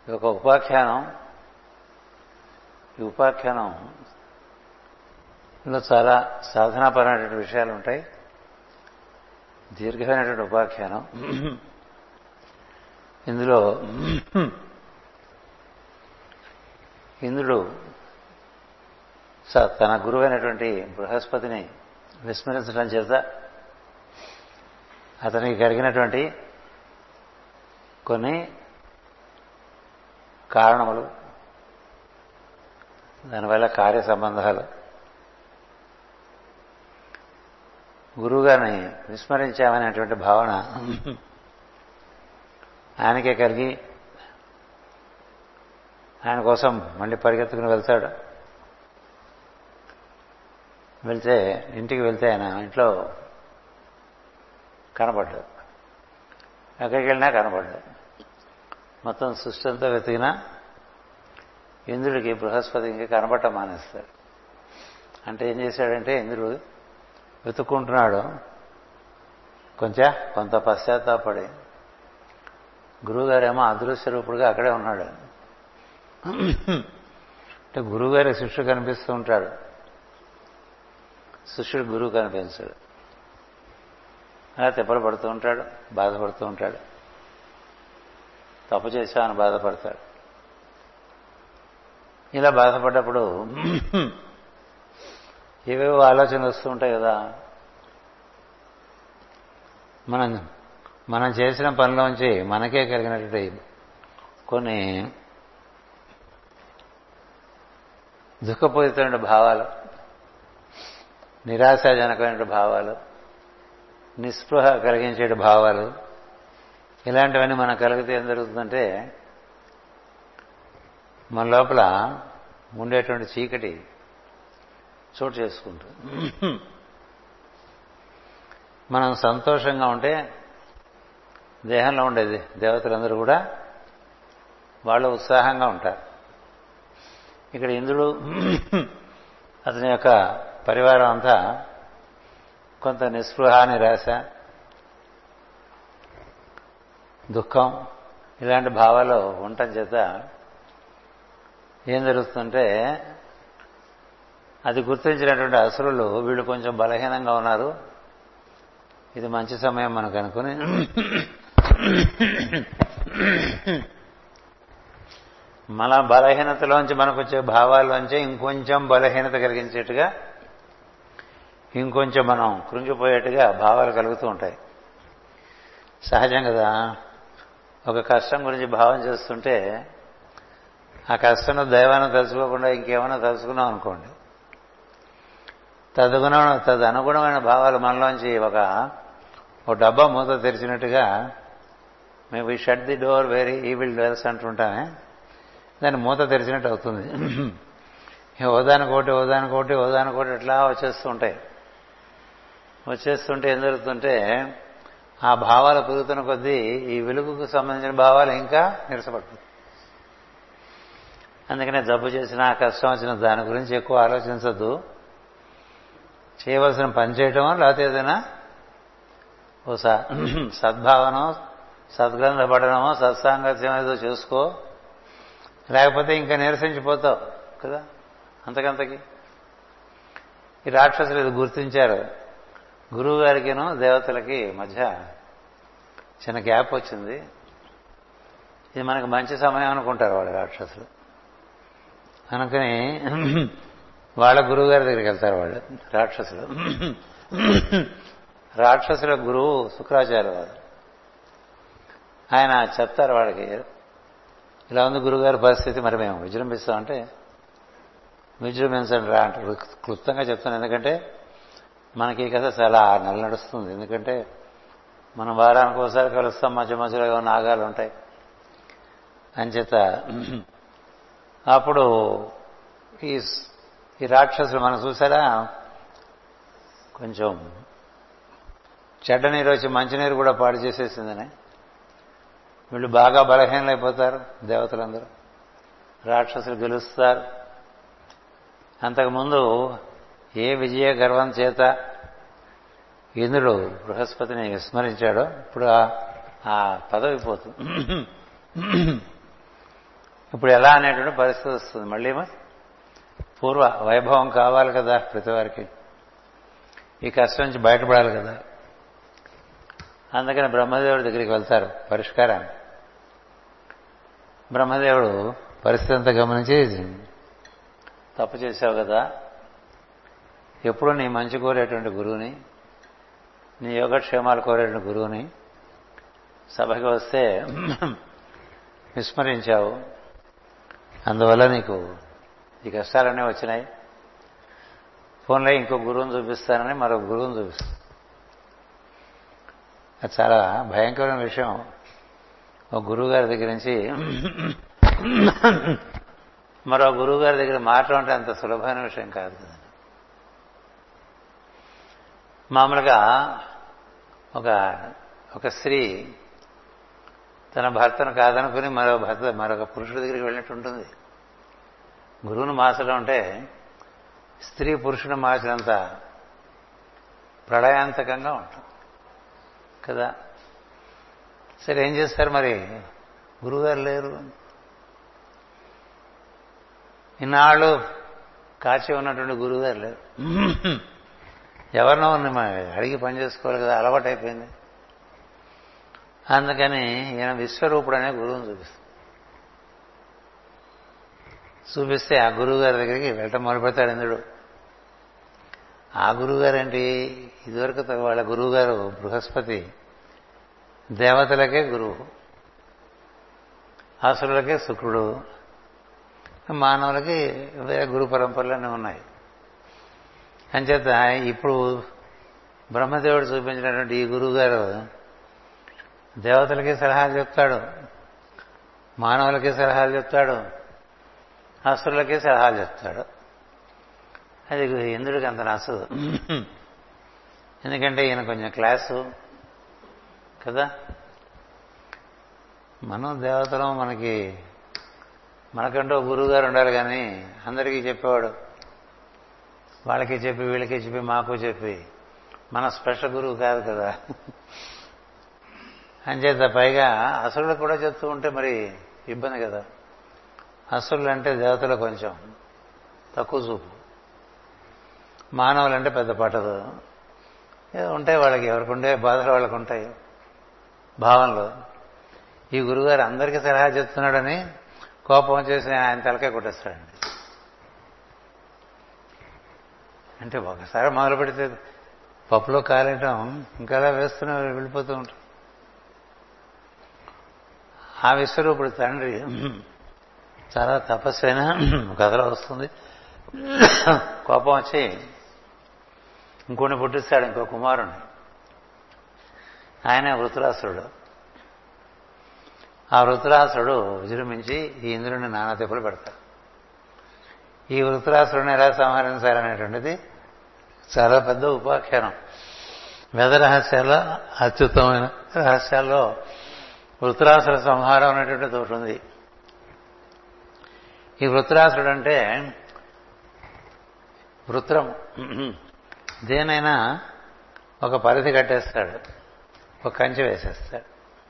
ఇది ఒక ఉపాఖ్యానం ఈ ఉపాఖ్యానం ఇందులో చాలా సాధనాపరమైనటువంటి విషయాలు ఉంటాయి దీర్ఘమైనటువంటి ఉపాఖ్యానం ఇందులో ఇంద్రుడు స- తన గురువైనటువంటి బృహస్పతిని విస్మరించడం చేత అతనికి కలిగినటువంటి కొన్ని కారణములు దానివల్ల కార్య సంబంధాలు గురువుగారిని విస్మరించామనేటువంటి భావన ఆయనకే కలిగి ఆయన కోసం మళ్ళీ పరిగెత్తుకుని వెళ్తాడు వెళ్తే ఇంటికి వెళ్తే ఆయన ఇంట్లో కనపడ్డాడు ఎక్కడికి వెళ్ళినా కనపడ్డాడు మొత్తం సృష్టి అంతా వెతికినా ఇంద్రుడికి బృహస్పతికి కనపడటం మానేస్తాడు అంటే ఏం చేశాడంటే ఇంద్రుడు వెతుక్కుంటున్నాడు కొంచెం కొంత పశ్చాత్తాపడి గురువుగారేమో అదృశ్య రూపుడుగా అక్కడే ఉన్నాడు అంటే గురువుగారి శిష్యుడు కనిపిస్తూ ఉంటాడు శిష్యుడు గురువు కనిపించాడు అలా తిప్పలు పడుతూ ఉంటాడు బాధపడుతూ ఉంటాడు తప్పు చేశామని బాధపడతాడు ఇలా బాధపడ్డప్పుడు ఏవేవో ఆలోచనలు వస్తూ ఉంటాయి కదా మనం మనం చేసిన పనిలోంచి మనకే కలిగినటువంటి కొన్ని దుఃఖపూరితమైన భావాలు నిరాశాజనకమైన భావాలు నిస్పృహ కలిగించే భావాలు ఇలాంటివన్నీ మనకు కలిగితే ఏం జరుగుతుందంటే మన లోపల ఉండేటువంటి చీకటి చోటు చేసుకుంటుంది మనం సంతోషంగా ఉంటే దేహంలో ఉండేది దేవతలందరూ కూడా వాళ్ళు ఉత్సాహంగా ఉంటారు ఇక్కడ ఇంద్రుడు అతని యొక్క పరివారం అంతా కొంత నిస్పృహ నిరాశ దుఃఖం ఇలాంటి భావాలు ఉండటం చేత ఏం జరుగుతుందంటే అది గుర్తించినటువంటి అసురులు వీళ్ళు కొంచెం బలహీనంగా ఉన్నారు ఇది మంచి సమయం మనకు అనుకుని మన బలహీనతలోంచి మనకు వచ్చే భావాల్లోంచి ఇంకొంచెం బలహీనత కలిగించేట్టుగా ఇంకొంచెం మనం కృంగిపోయేట్టుగా భావాలు కలుగుతూ ఉంటాయి సహజం కదా ఒక కష్టం గురించి భావం చేస్తుంటే ఆ కష్టం దైవాన్ని తలుచుకోకుండా ఇంకేమైనా తలుచుకున్నాం అనుకోండి తదగుణ తదనుగుణమైన భావాలు మనలోంచి ఒక ఒక డబ్బా మూత తెరిచినట్టుగా మేము ఈ షట్ ది డోర్ వెరీ ఈ విల్ డోర్స్ అంటుంటామే దాన్ని మూత తెరిచినట్టు అవుతుంది ఓదానికోటి ఓదానికోటి ఓదానికోటి ఎట్లా వచ్చేస్తూ ఉంటాయి వచ్చేస్తుంటే ఏం జరుగుతుంటే ఆ భావాలు పెరుగుతున్న కొద్దీ ఈ వెలుగుకు సంబంధించిన భావాలు ఇంకా నిరసపడుతుంది అందుకనే జబ్బు చేసిన కష్టం వచ్చిన దాని గురించి ఎక్కువ ఆలోచించద్దు చేయవలసిన పని చేయటమో లేకపోతే ఏదైనా ఓ సద్భావనో సద్గ్రంథ పఠనమో సత్సాంగత్యం ఏదో చేసుకో లేకపోతే ఇంకా నీరసించిపోతావు కదా అంతకంతకి ఈ రాక్షసులు ఇది గుర్తించారు గురువు గారికిను దేవతలకి మధ్య చిన్న గ్యాప్ వచ్చింది ఇది మనకు మంచి సమయం అనుకుంటారు వాళ్ళు రాక్షసులు అనుకుని వాళ్ళ గురువు గారి దగ్గరికి వెళ్తారు వాళ్ళు రాక్షసులు రాక్షసుల గురువు శుక్రాచార్య వారు ఆయన చెప్తారు వాళ్ళకి ఇలా ఉంది గురుగారి పరిస్థితి మరి మేము విజృంభిస్తామంటే విజృంభించండి రా అంటారు క్లుప్తంగా చెప్తాను ఎందుకంటే మనకి కథ చాలా ఆరు నెలలు నడుస్తుంది ఎందుకంటే మనం వారానికి ఒకసారి కలుస్తాం మధ్య మధ్యలో ఏమైనా నాగాలు ఉంటాయి అంచేత అప్పుడు ఈ ఈ రాక్షసులు మనం చూసారా కొంచెం చెడ్డ నీరు వచ్చి మంచినీరు కూడా పాడు చేసేసిందని వీళ్ళు బాగా బలహీనలైపోతారు దేవతలందరూ రాక్షసులు గెలుస్తారు అంతకుముందు ఏ విజయ గర్వం చేత ఇంద్రుడు బృహస్పతిని విస్మరించాడో ఇప్పుడు ఆ పదవి పోతుంది ఇప్పుడు ఎలా అనేటువంటి పరిస్థితి వస్తుంది మళ్ళీ పూర్వ వైభవం కావాలి కదా ప్రతి వారికి ఈ కష్టం నుంచి బయటపడాలి కదా అందుకని బ్రహ్మదేవుడి దగ్గరికి వెళ్తారు పరిష్కారాన్ని బ్రహ్మదేవుడు పరిస్థితి అంతా గమనించి తప్పు చేశావు కదా ఎప్పుడు నీ మంచి కోరేటువంటి గురువుని నీ యోగక్షేమాలు కోరేటువంటి గురువుని సభకి వస్తే విస్మరించావు అందువల్ల నీకు ఈ కష్టాలన్నీ వచ్చినాయి ఫోన్లో ఇంకో గురువుని చూపిస్తానని మరో గురువుని చూపిస్తాను అది చాలా భయంకరమైన విషయం ఒక గురువు గారి దగ్గర నుంచి మరో గురువు గారి దగ్గర మారటం అంటే అంత సులభమైన విషయం కాదు కదా మామూలుగా ఒక ఒక స్త్రీ తన భర్తను కాదనుకుని మరో భర్త మరొక పురుషుడి దగ్గరికి వెళ్ళినట్టు ఉంటుంది గురువును మార్చడం అంటే స్త్రీ పురుషుని మార్చినంత ప్రళయాంతకంగా ఉంటుంది కదా సరే ఏం చేస్తారు మరి గురువుగారు లేరు ఇన్నాళ్ళు కాచి ఉన్నటువంటి గురువుగారు లేరు ఎవరినో అడిగి పని చేసుకోవాలి కదా అలవాటు అయిపోయింది అందుకని ఈయన విశ్వరూపుడు అనే గురువుని చూపిస్తాం చూపిస్తే ఆ గురువు గారి దగ్గరికి వెళ్ళటం మొదలుపెడతాడు ఇంద్రుడు ఆ గురువుగారు ఏంటి ఇదివరకు వాళ్ళ గురువుగారు బృహస్పతి దేవతలకే గురువు అసురులకే శుక్రుడు మానవులకి వేరే గురు పరంపరలన్నీ ఉన్నాయి అంచేత ఇప్పుడు బ్రహ్మదేవుడు చూపించినటువంటి ఈ గురువు గారు దేవతలకి సలహాలు చెప్తాడు మానవులకి సలహాలు చెప్తాడు అసురులకి సలహాలు చెప్తాడు అది ఇంద్రుడికి అంత నచ్చదు ఎందుకంటే ఈయన కొంచెం క్లాసు కదా మనం దేవతలం మనకి మనకంటూ గురువు గారు ఉండాలి కానీ అందరికీ చెప్పేవాడు వాళ్ళకి చెప్పి వీళ్ళకి చెప్పి మాకు చెప్పి మన స్పెషల్ గురువు కాదు కదా అంచేత పైగా అసురులు కూడా చెప్తూ ఉంటే మరి ఇబ్బంది కదా అసురులు అంటే దేవతలు కొంచెం తక్కువ చూపు మానవులంటే పెద్ద పట్టదు ఉంటాయి వాళ్ళకి ఎవరికి ఉండే బాధలు వాళ్ళకు ఉంటాయి భావంలో ఈ గురుగారు అందరికీ సలహా చెప్తున్నాడని కోపం చేసి ఆయన తలకే కొట్టేస్తాడండి అంటే ఒకసారి మొదలు పెడితే పప్పులో కాలేయటం ఇంకా అలా వేస్తూనే వెళ్ళిపోతూ ఉంటాం ఆ విశ్వరూపుడు తండ్రి చాలా తపస్సైన కథలో వస్తుంది కోపం వచ్చి ఇంకోటి పుట్టిస్తాడు ఇంకో కుమారుణ్ణి ఆయన వృతురాసురుడు ఆ వృతురాసురుడు విజృంభించి ఈ ఇంద్రుడిని నానా తెప్పులు పెడతాడు ఈ వృతురాసురుడిని ఎలా సంహరించాలనేటువంటిది చాలా పెద్ద ఉపాఖ్యానం వేద రహస్యాల్లో అత్యుత్తమైన రహస్యాల్లో వృతురాసుర సంహారం అనేటువంటిది ఒకటి ఉంది ఈ వృత్రాసుడు అంటే వృత్రం దేనైనా ఒక పరిధి కట్టేస్తాడు ఒక కంచె వేసేస్తాడు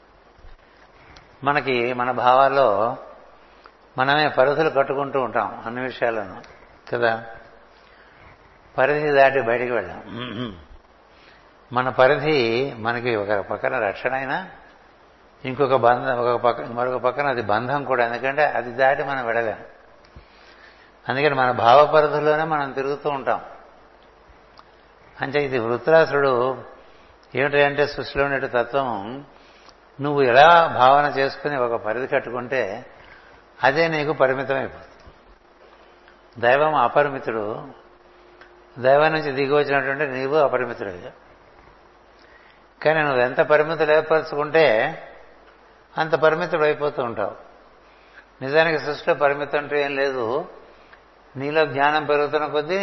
మనకి మన భావాల్లో మనమే పరిధులు కట్టుకుంటూ ఉంటాం అన్ని విషయాలను కదా పరిధి దాటి బయటికి వెళ్ళాం మన పరిధి మనకి ఒక పక్కన రక్షణ అయినా ఇంకొక బంధం ఒక పక్క మరొక పక్కన అది బంధం కూడా ఎందుకంటే అది దాటి మనం వెళ్ళలేం అందుకని మన భావ పరిధిలోనే మనం తిరుగుతూ ఉంటాం అంటే ఇది వృత్రాసుడు ఏమిటి అంటే సృష్టిలో ఉండే తత్వం నువ్వు ఎలా భావన చేసుకుని ఒక పరిధి కట్టుకుంటే అదే నీకు పరిమితమైపోతుంది దైవం అపరిమితుడు దైవం నుంచి దిగి వచ్చినటువంటి నీవు అపరిమితుడు కానీ నువ్వు ఎంత పరిమితులు ఏర్పరచుకుంటే అంత పరిమితుడు అయిపోతూ ఉంటావు నిజానికి సృష్టిలో పరిమితం అంటే ఏం లేదు నీలో జ్ఞానం పెరుగుతున్న కొద్దీ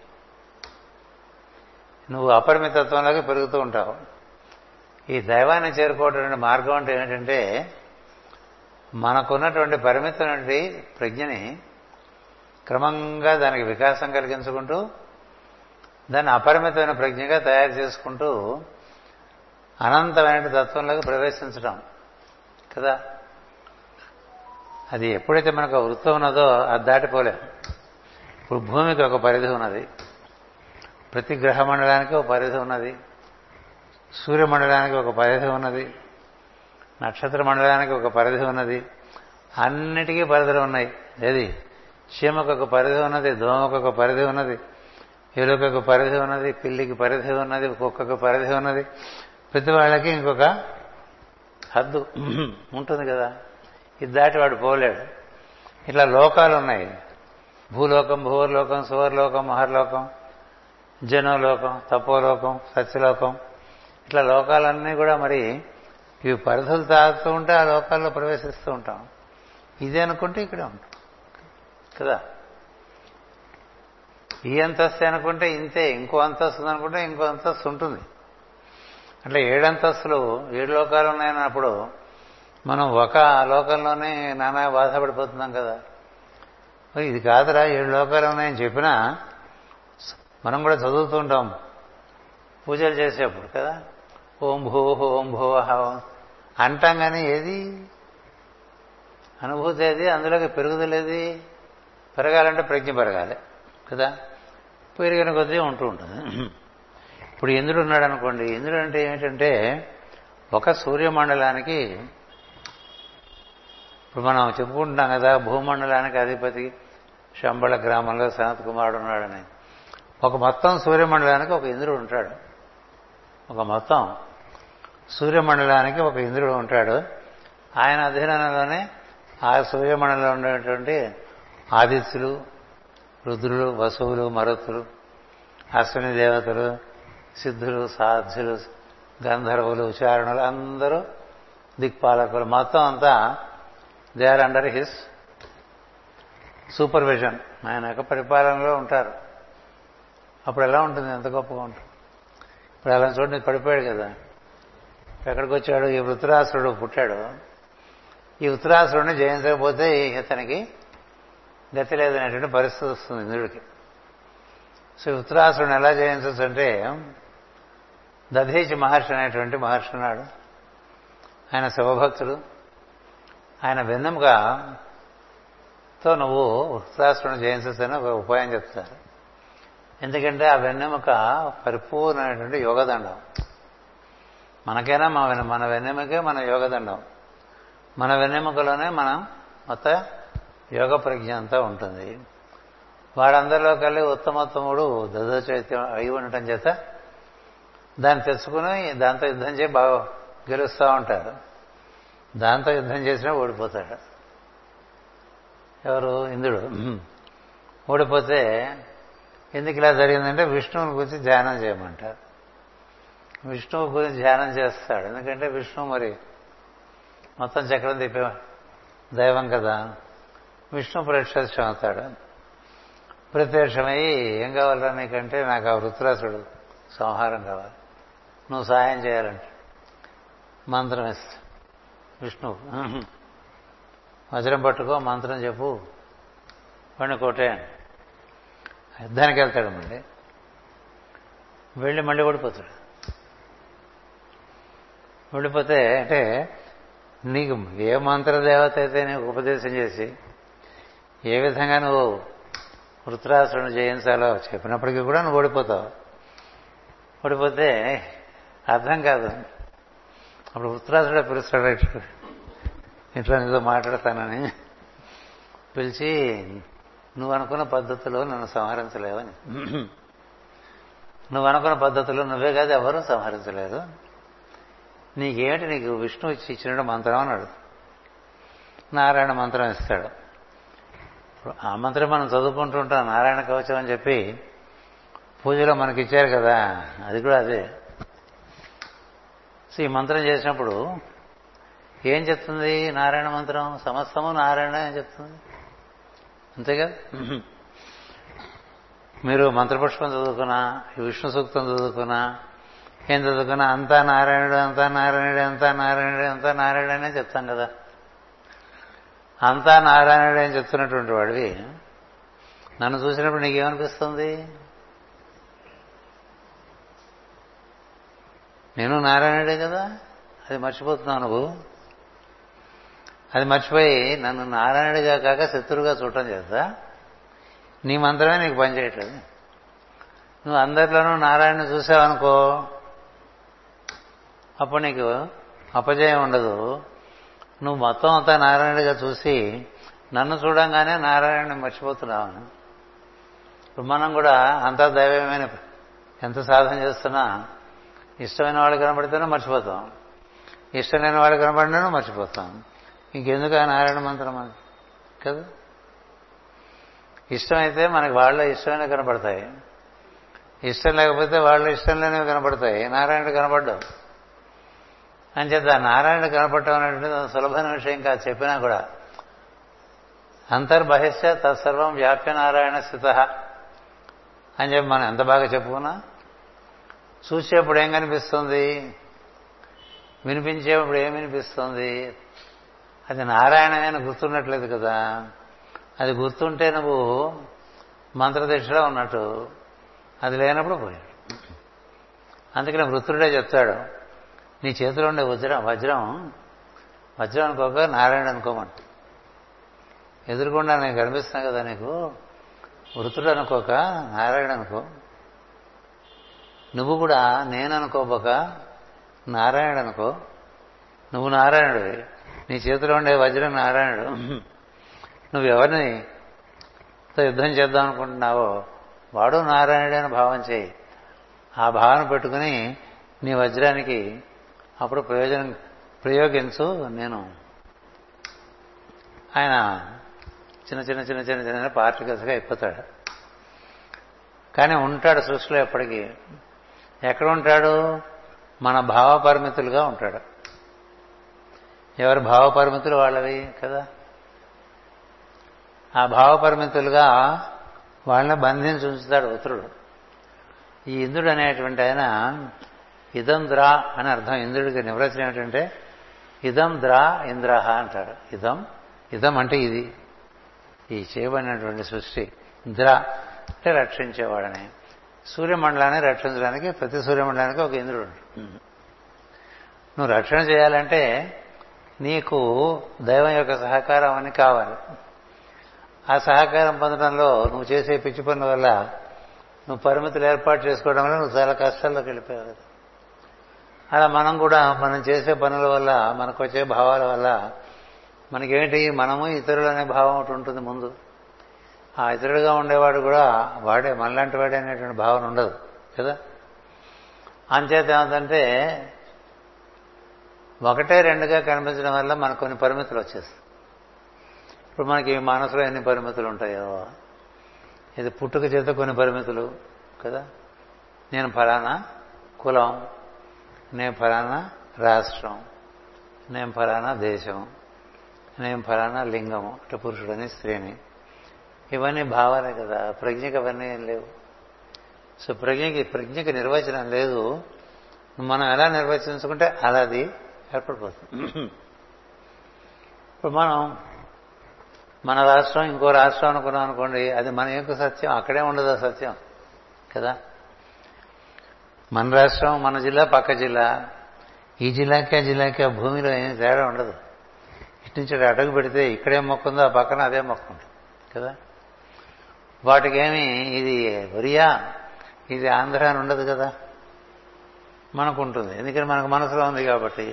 నువ్వు అపరిమితత్వంలోకి పెరుగుతూ ఉంటావు ఈ దైవాన్ని చేరుకోవటువంటి మార్గం అంటే ఏంటంటే మనకున్నటువంటి పరిమితమైనటువంటి ప్రజ్ఞని క్రమంగా దానికి వికాసం కలిగించుకుంటూ దాన్ని అపరిమితమైన ప్రజ్ఞగా తయారు చేసుకుంటూ అనంతమైన తత్వంలోకి ప్రవేశించడం కదా అది ఎప్పుడైతే మనకు వృత్తం ఉన్నదో అది దాటిపోలేం ఇప్పుడు భూమికి ఒక పరిధి ఉన్నది ప్రతి గ్రహ మండలానికి ఒక పరిధి ఉన్నది సూర్యమండలానికి ఒక పరిధి ఉన్నది నక్షత్ర మండలానికి ఒక పరిధి ఉన్నది అన్నిటికీ పరిధులు ఉన్నాయి ఏది చీమకు ఒక పరిధి ఉన్నది దోమకు ఒక పరిధి ఉన్నది ఎలుకకు పరిధి ఉన్నది పిల్లికి పరిధి ఉన్నది కుక్కకు పరిధి ఉన్నది ప్రతి వాళ్ళకి ఇంకొక హద్దు ఉంటుంది కదా ఇది దాటి వాడు పోలేడు ఇట్లా లోకాలు ఉన్నాయి భూలోకం భూవర్లోకం సువర్లోకం మహర్లోకం జనలోకం తపోలోకం సత్యలోకం ఇట్లా లోకాలన్నీ కూడా మరి ఇవి పరిధులు తాగుతూ ఉంటే ఆ లోకాల్లో ప్రవేశిస్తూ ఉంటాం ఇది అనుకుంటే ఇక్కడే ఉంటాం కదా ఈ అంతస్తు అనుకుంటే ఇంతే ఇంకో అంతస్తు అనుకుంటే ఇంకో అంతస్తు ఉంటుంది అట్లా ఏడు అంతస్తులు ఏడు లోకాలు ఉన్నాయన్నప్పుడు మనం ఒక లోకంలోనే నానా బాధపడిపోతున్నాం కదా మరి ఇది కాదురా ఏడు లోకాలు ఉన్నాయని చెప్పినా మనం కూడా చదువుతూ ఉంటాం పూజలు చేసేప్పుడు కదా ఓం భూ ఓం భూ ఓం అంటాం కానీ ఏది అనుభూతి ఏది అందులోకి పెరుగుదలేది పెరగాలంటే ప్రజ్ఞ పెరగాలి కదా పెరిగిన కొద్దీ ఉంటూ ఉంటుంది ఇప్పుడు ఇంద్రుడు ఉన్నాడు అనుకోండి ఇంద్రుడు అంటే ఏమిటంటే ఒక సూర్యమండలానికి ఇప్పుడు మనం చెప్పుకుంటున్నాం కదా భూమండలానికి అధిపతి శంబళ గ్రామంలో సనత్ కుమారుడు ఉన్నాడని ఒక మొత్తం సూర్యమండలానికి ఒక ఇంద్రుడు ఉంటాడు ఒక మొత్తం సూర్యమండలానికి ఒక ఇంద్రుడు ఉంటాడు ఆయన అధీనంలోనే ఆ సూర్యమండలంలో ఉండేటువంటి ఆదిత్యులు రుద్రులు వసువులు మరుతులు అశ్విని దేవతలు సిద్ధులు సాధ్యులు గంధర్వులు ఉచారణలు అందరూ దిక్పాలకులు మొత్తం అంతా they are under his supervision ఆయన యొక్క పరిపాలనలో ఉంటారు అప్పుడు ఎలా ఉంటుంది ఎంత గొప్పగా ఉంటుంది ఇప్పుడు అలా చూడండి పడిపోయాడు కదా ఎక్కడికి వచ్చాడు ఈ వృత్రాసురుడు పుట్టాడు ఈ ఉత్తరాసురుడిని జయించకపోతే ఇతనికి గతి లేదనేటువంటి పరిస్థితి వస్తుంది ఇంద్రుడికి సో ఉత్తరాసురుని ఎలా జయించవచ్చు అంటే దధీచి మహర్షి అనేటువంటి మహర్షి ఉన్నాడు ఆయన శివభక్తుడు ఆయన వెన్నెముగా తో నువ్వు ఉత్తరాసురుని జయించవచ్చని ఒక ఉపాయం చెప్తారు ఎందుకంటే ఆ వెన్నెముక పరిపూర్ణమైనటువంటి యోగదండం మనకైనా మన మన వెన్నెముకే మన యోగదండం మన వెన్నెముకలోనే మనం మొత్తం యోగ ప్రజ్ఞ అంతా ఉంటుంది వాడందరిలో కలిగి ఉత్తమోత్తముడు దదచైత్యం అయి ఉండటం చేత దాన్ని తెచ్చుకుని దాంతో యుద్ధం చేసి బాగా గెలుస్తూ ఉంటారు దాంతో యుద్ధం చేసినా ఓడిపోతాడు ఎవరు ఇంద్రుడు ఓడిపోతే ఎందుకు ఇలా జరిగిందంటే విష్ణువుని గురించి ధ్యానం చేయమంటారు విష్ణువు గురించి ధ్యానం చేస్తాడు ఎందుకంటే విష్ణువు మరి మొత్తం చక్రం తిప్పే దైవం కదా విష్ణు ప్రత్యక్షం అవుతాడు ప్రత్యక్షమయ్యి ఏం కావాలరా నీకంటే నాకు ఆ వృత్రాసుడు సంహారం కావాలి నువ్వు సహాయం చేయాలంటే మంత్రం ఇస్తా విష్ణువు వజ్రం పట్టుకో మంత్రం చెప్పు వాడిని కొట్టేయండి యుద్ధానికి వెళ్తాడు మళ్ళీ వెళ్ళి మళ్ళీ ఓడిపోతాడు ఓడిపోతే అంటే నీకు ఏ మంత్రదేవత అయితే నీకు ఉపదేశం చేసి ఏ విధంగా నువ్వు వృత్రాసురుని జయించాలో చెప్పినప్పటికీ కూడా నువ్వు ఓడిపోతావు ఓడిపోతే అర్థం కాదు అప్పుడు వృత్రాసుడే పిలుస్తాడు ఇట్లా నీతో మాట్లాడతానని పిలిచి నువ్వు అనుకున్న పద్ధతిలో నన్ను సంహరించలేవని నువ్వు అనుకున్న పద్ధతిలో నువ్వే కాదు ఎవరూ సంహరించలేరు నీకేమిటి నీకు విష్ణు ఇచ్చి ఇచ్చిన మంత్రం అన్నాడు నారాయణ మంత్రం ఇస్తాడు ఆ మంత్రం మనం చదువుకుంటూ ఉంటాం నారాయణ కవచం అని చెప్పి పూజలో మనకి ఇచ్చారు కదా అది కూడా అదే సో ఈ మంత్రం చేసినప్పుడు ఏం చెప్తుంది నారాయణ మంత్రం సమస్తము నారాయణ అని చెప్తుంది అంతేగా మీరు మంత్రపుష్పం చదువుకున్నా విష్ణు సూక్తం చదువుకున్నా ఏం చదువుకున్నా అంతా నారాయణుడు అంతా నారాయణుడు అంతా నారాయణుడు అంతా నారాయణుడు అనే చెప్తాం కదా అంతా నారాయణుడు అని చెప్తున్నటువంటి వాడివి నన్ను చూసినప్పుడు నీకేమనిపిస్తుంది నేను నారాయణుడే కదా అది మర్చిపోతున్నావు నువ్వు అది మర్చిపోయి నన్ను నారాయణుడిగా కాక శత్రువుగా చూడటం చేస్తా నీ మంత్రమే నీకు పనిచేయట్లేదు నువ్వు అందరిలోనూ నారాయణ చూసావనుకో అప్పుడు నీకు అపజయం ఉండదు నువ్వు మొత్తం అంతా నారాయణుడిగా చూసి నన్ను చూడంగానే నారాయణ మర్చిపోతున్నావు ఇప్పుడు మనం కూడా అంతా దైవమైన ఎంత సాధన చేస్తున్నా ఇష్టమైన వాళ్ళు కనబడితేనే మర్చిపోతాం ఇష్టం లేని వాళ్ళు కనబడినా మర్చిపోతాం ఇంకెందుకు ఆ నారాయణ మంత్రం అని కదా ఇష్టమైతే మనకి వాళ్ళ ఇష్టమైన కనపడతాయి ఇష్టం లేకపోతే వాళ్ళ ఇష్టం లేనివి కనపడతాయి నారాయణుడు కనపడ్డావు అంచేత నారాయణ కనపడటం అనేటువంటిది సులభమైన విషయం కాదు చెప్పినా కూడా అంతర్బహిష్య తత్సర్వం వ్యాప్య నారాయణ స్థిత అని చెప్పి మనం ఎంత బాగా చెప్పుకున్నా చూసేప్పుడు ఏం కనిపిస్తుంది వినిపించేప్పుడు ఏం వినిపిస్తుంది అది నారాయణమైన గుర్తున్నట్లేదు కదా అది గుర్తుంటే నువ్వు మంత్రదీక్షలో ఉన్నట్టు అది లేనప్పుడు పోయాడు అందుకని వృత్తుడే చెప్తాడు నీ చేతిలో ఉండే వజ్రం వజ్రం వజ్రం అనుకోక నారాయణ అనుకోమంట ఎదురుకుండా నేను కనిపిస్తున్నా కదా నీకు వృత్తుడు అనుకోక నారాయణ అనుకో నువ్వు కూడా నేను అనుకోబోక నారాయణ అనుకో నువ్వు నారాయణుడివి నీ చేతిలో ఉండే వజ్రం నారాయణుడు నువ్వు ఎవరిని యుద్ధం చేద్దాం అనుకుంటున్నావో వాడు నారాయణుడు అని భావం చేయి ఆ భావన పెట్టుకుని నీ వజ్రానికి అప్పుడు ప్రయోజనం ప్రయోగించు నేను ఆయన చిన్న చిన్న చిన్న చిన్న చిన్న పార్టికల్స్గా అయిపోతాడు కానీ ఉంటాడు సృష్టిలో ఎప్పటికీ ఎక్కడ ఉంటాడు మన భావ పరిమితులుగా ఉంటాడు ఎవరి భావ పరిమితులు వాళ్ళవి కదా ఆ భావ పరిమితులుగా వాళ్ళని బంధించి ఉంచుతాడు ఉత్తరుడు ఈ ఇంద్రుడు అనేటువంటి ఆయన ఇదం ద్రా అని అర్థం ఇంద్రుడికి నిర్వచనం ఏంటంటే ఇదం ద్రా ఇంద్రహ అంటాడు ఇదం ఇదం అంటే ఇది ఈ చేయబడినటువంటి సృష్టి ద్ర అంటే రక్షించేవాడని సూర్యమండలాన్ని రక్షించడానికి ప్రతి సూర్యమండలానికి ఒక ఇంద్రుడు నువ్వు రక్షణ చేయాలంటే నీకు దైవం యొక్క సహకారం అని కావాలి ఆ సహకారం పొందడంలో నువ్వు చేసే పిచ్చి పనుల వల్ల నువ్వు పరిమితులు ఏర్పాటు చేసుకోవడం వల్ల నువ్వు చాలా కష్టాల్లోకి వెళ్ళిపోయావు కదా అలా మనం కూడా మనం చేసే పనుల వల్ల మనకు వచ్చే భావాల వల్ల మనకేంటి మనము ఇతరులు అనే భావం ఒకటి ఉంటుంది ముందు ఆ ఇతరుడుగా ఉండేవాడు కూడా వాడే మనలాంటి వాడే అనేటువంటి భావన ఉండదు కదా అంచేత ఏమంటే ఒకటే రెండుగా కనిపించడం వల్ల మనకు కొన్ని పరిమితులు వచ్చేస్తాయి ఇప్పుడు మనకి మనసులో ఎన్ని పరిమితులు ఉంటాయో ఇది పుట్టుక చేత కొన్ని పరిమితులు కదా నేను ఫలానా కులం నేను ఫలానా రాష్ట్రం నేను ఫలానా దేశం నేను ఫలానా లింగము అంటే పురుషుడని స్త్రీని ఇవన్నీ భావాలే కదా ప్రజ్ఞకి అవన్నీ ఏం లేవు సో ప్రజ్ఞకి ప్రజ్ఞకి నిర్వచనం లేదు మనం ఎలా నిర్వచించుకుంటే అలా అది ఏర్పడిపోతుంది ఇప్పుడు మనం మన రాష్ట్రం ఇంకో రాష్ట్రం అనుకున్నాం అనుకోండి అది మన యొక్క సత్యం అక్కడే ఉండదు ఆ సత్యం కదా మన రాష్ట్రం మన జిల్లా పక్క జిల్లా ఈ జిల్లాకి ఆ జిల్లాకి ఆ భూమిలో ఏం తేడా ఉండదు ఇటు నుంచి అడుగు పెడితే ఇక్కడే మొక్క ఉందో ఆ పక్కన అదే మొక్క ఉంటుంది కదా వాటికేమి ఇది ఒరియా ఇది ఆంధ్ర అని ఉండదు కదా మనకు ఉంటుంది ఎందుకని మనకు మనసులో ఉంది కాబట్టి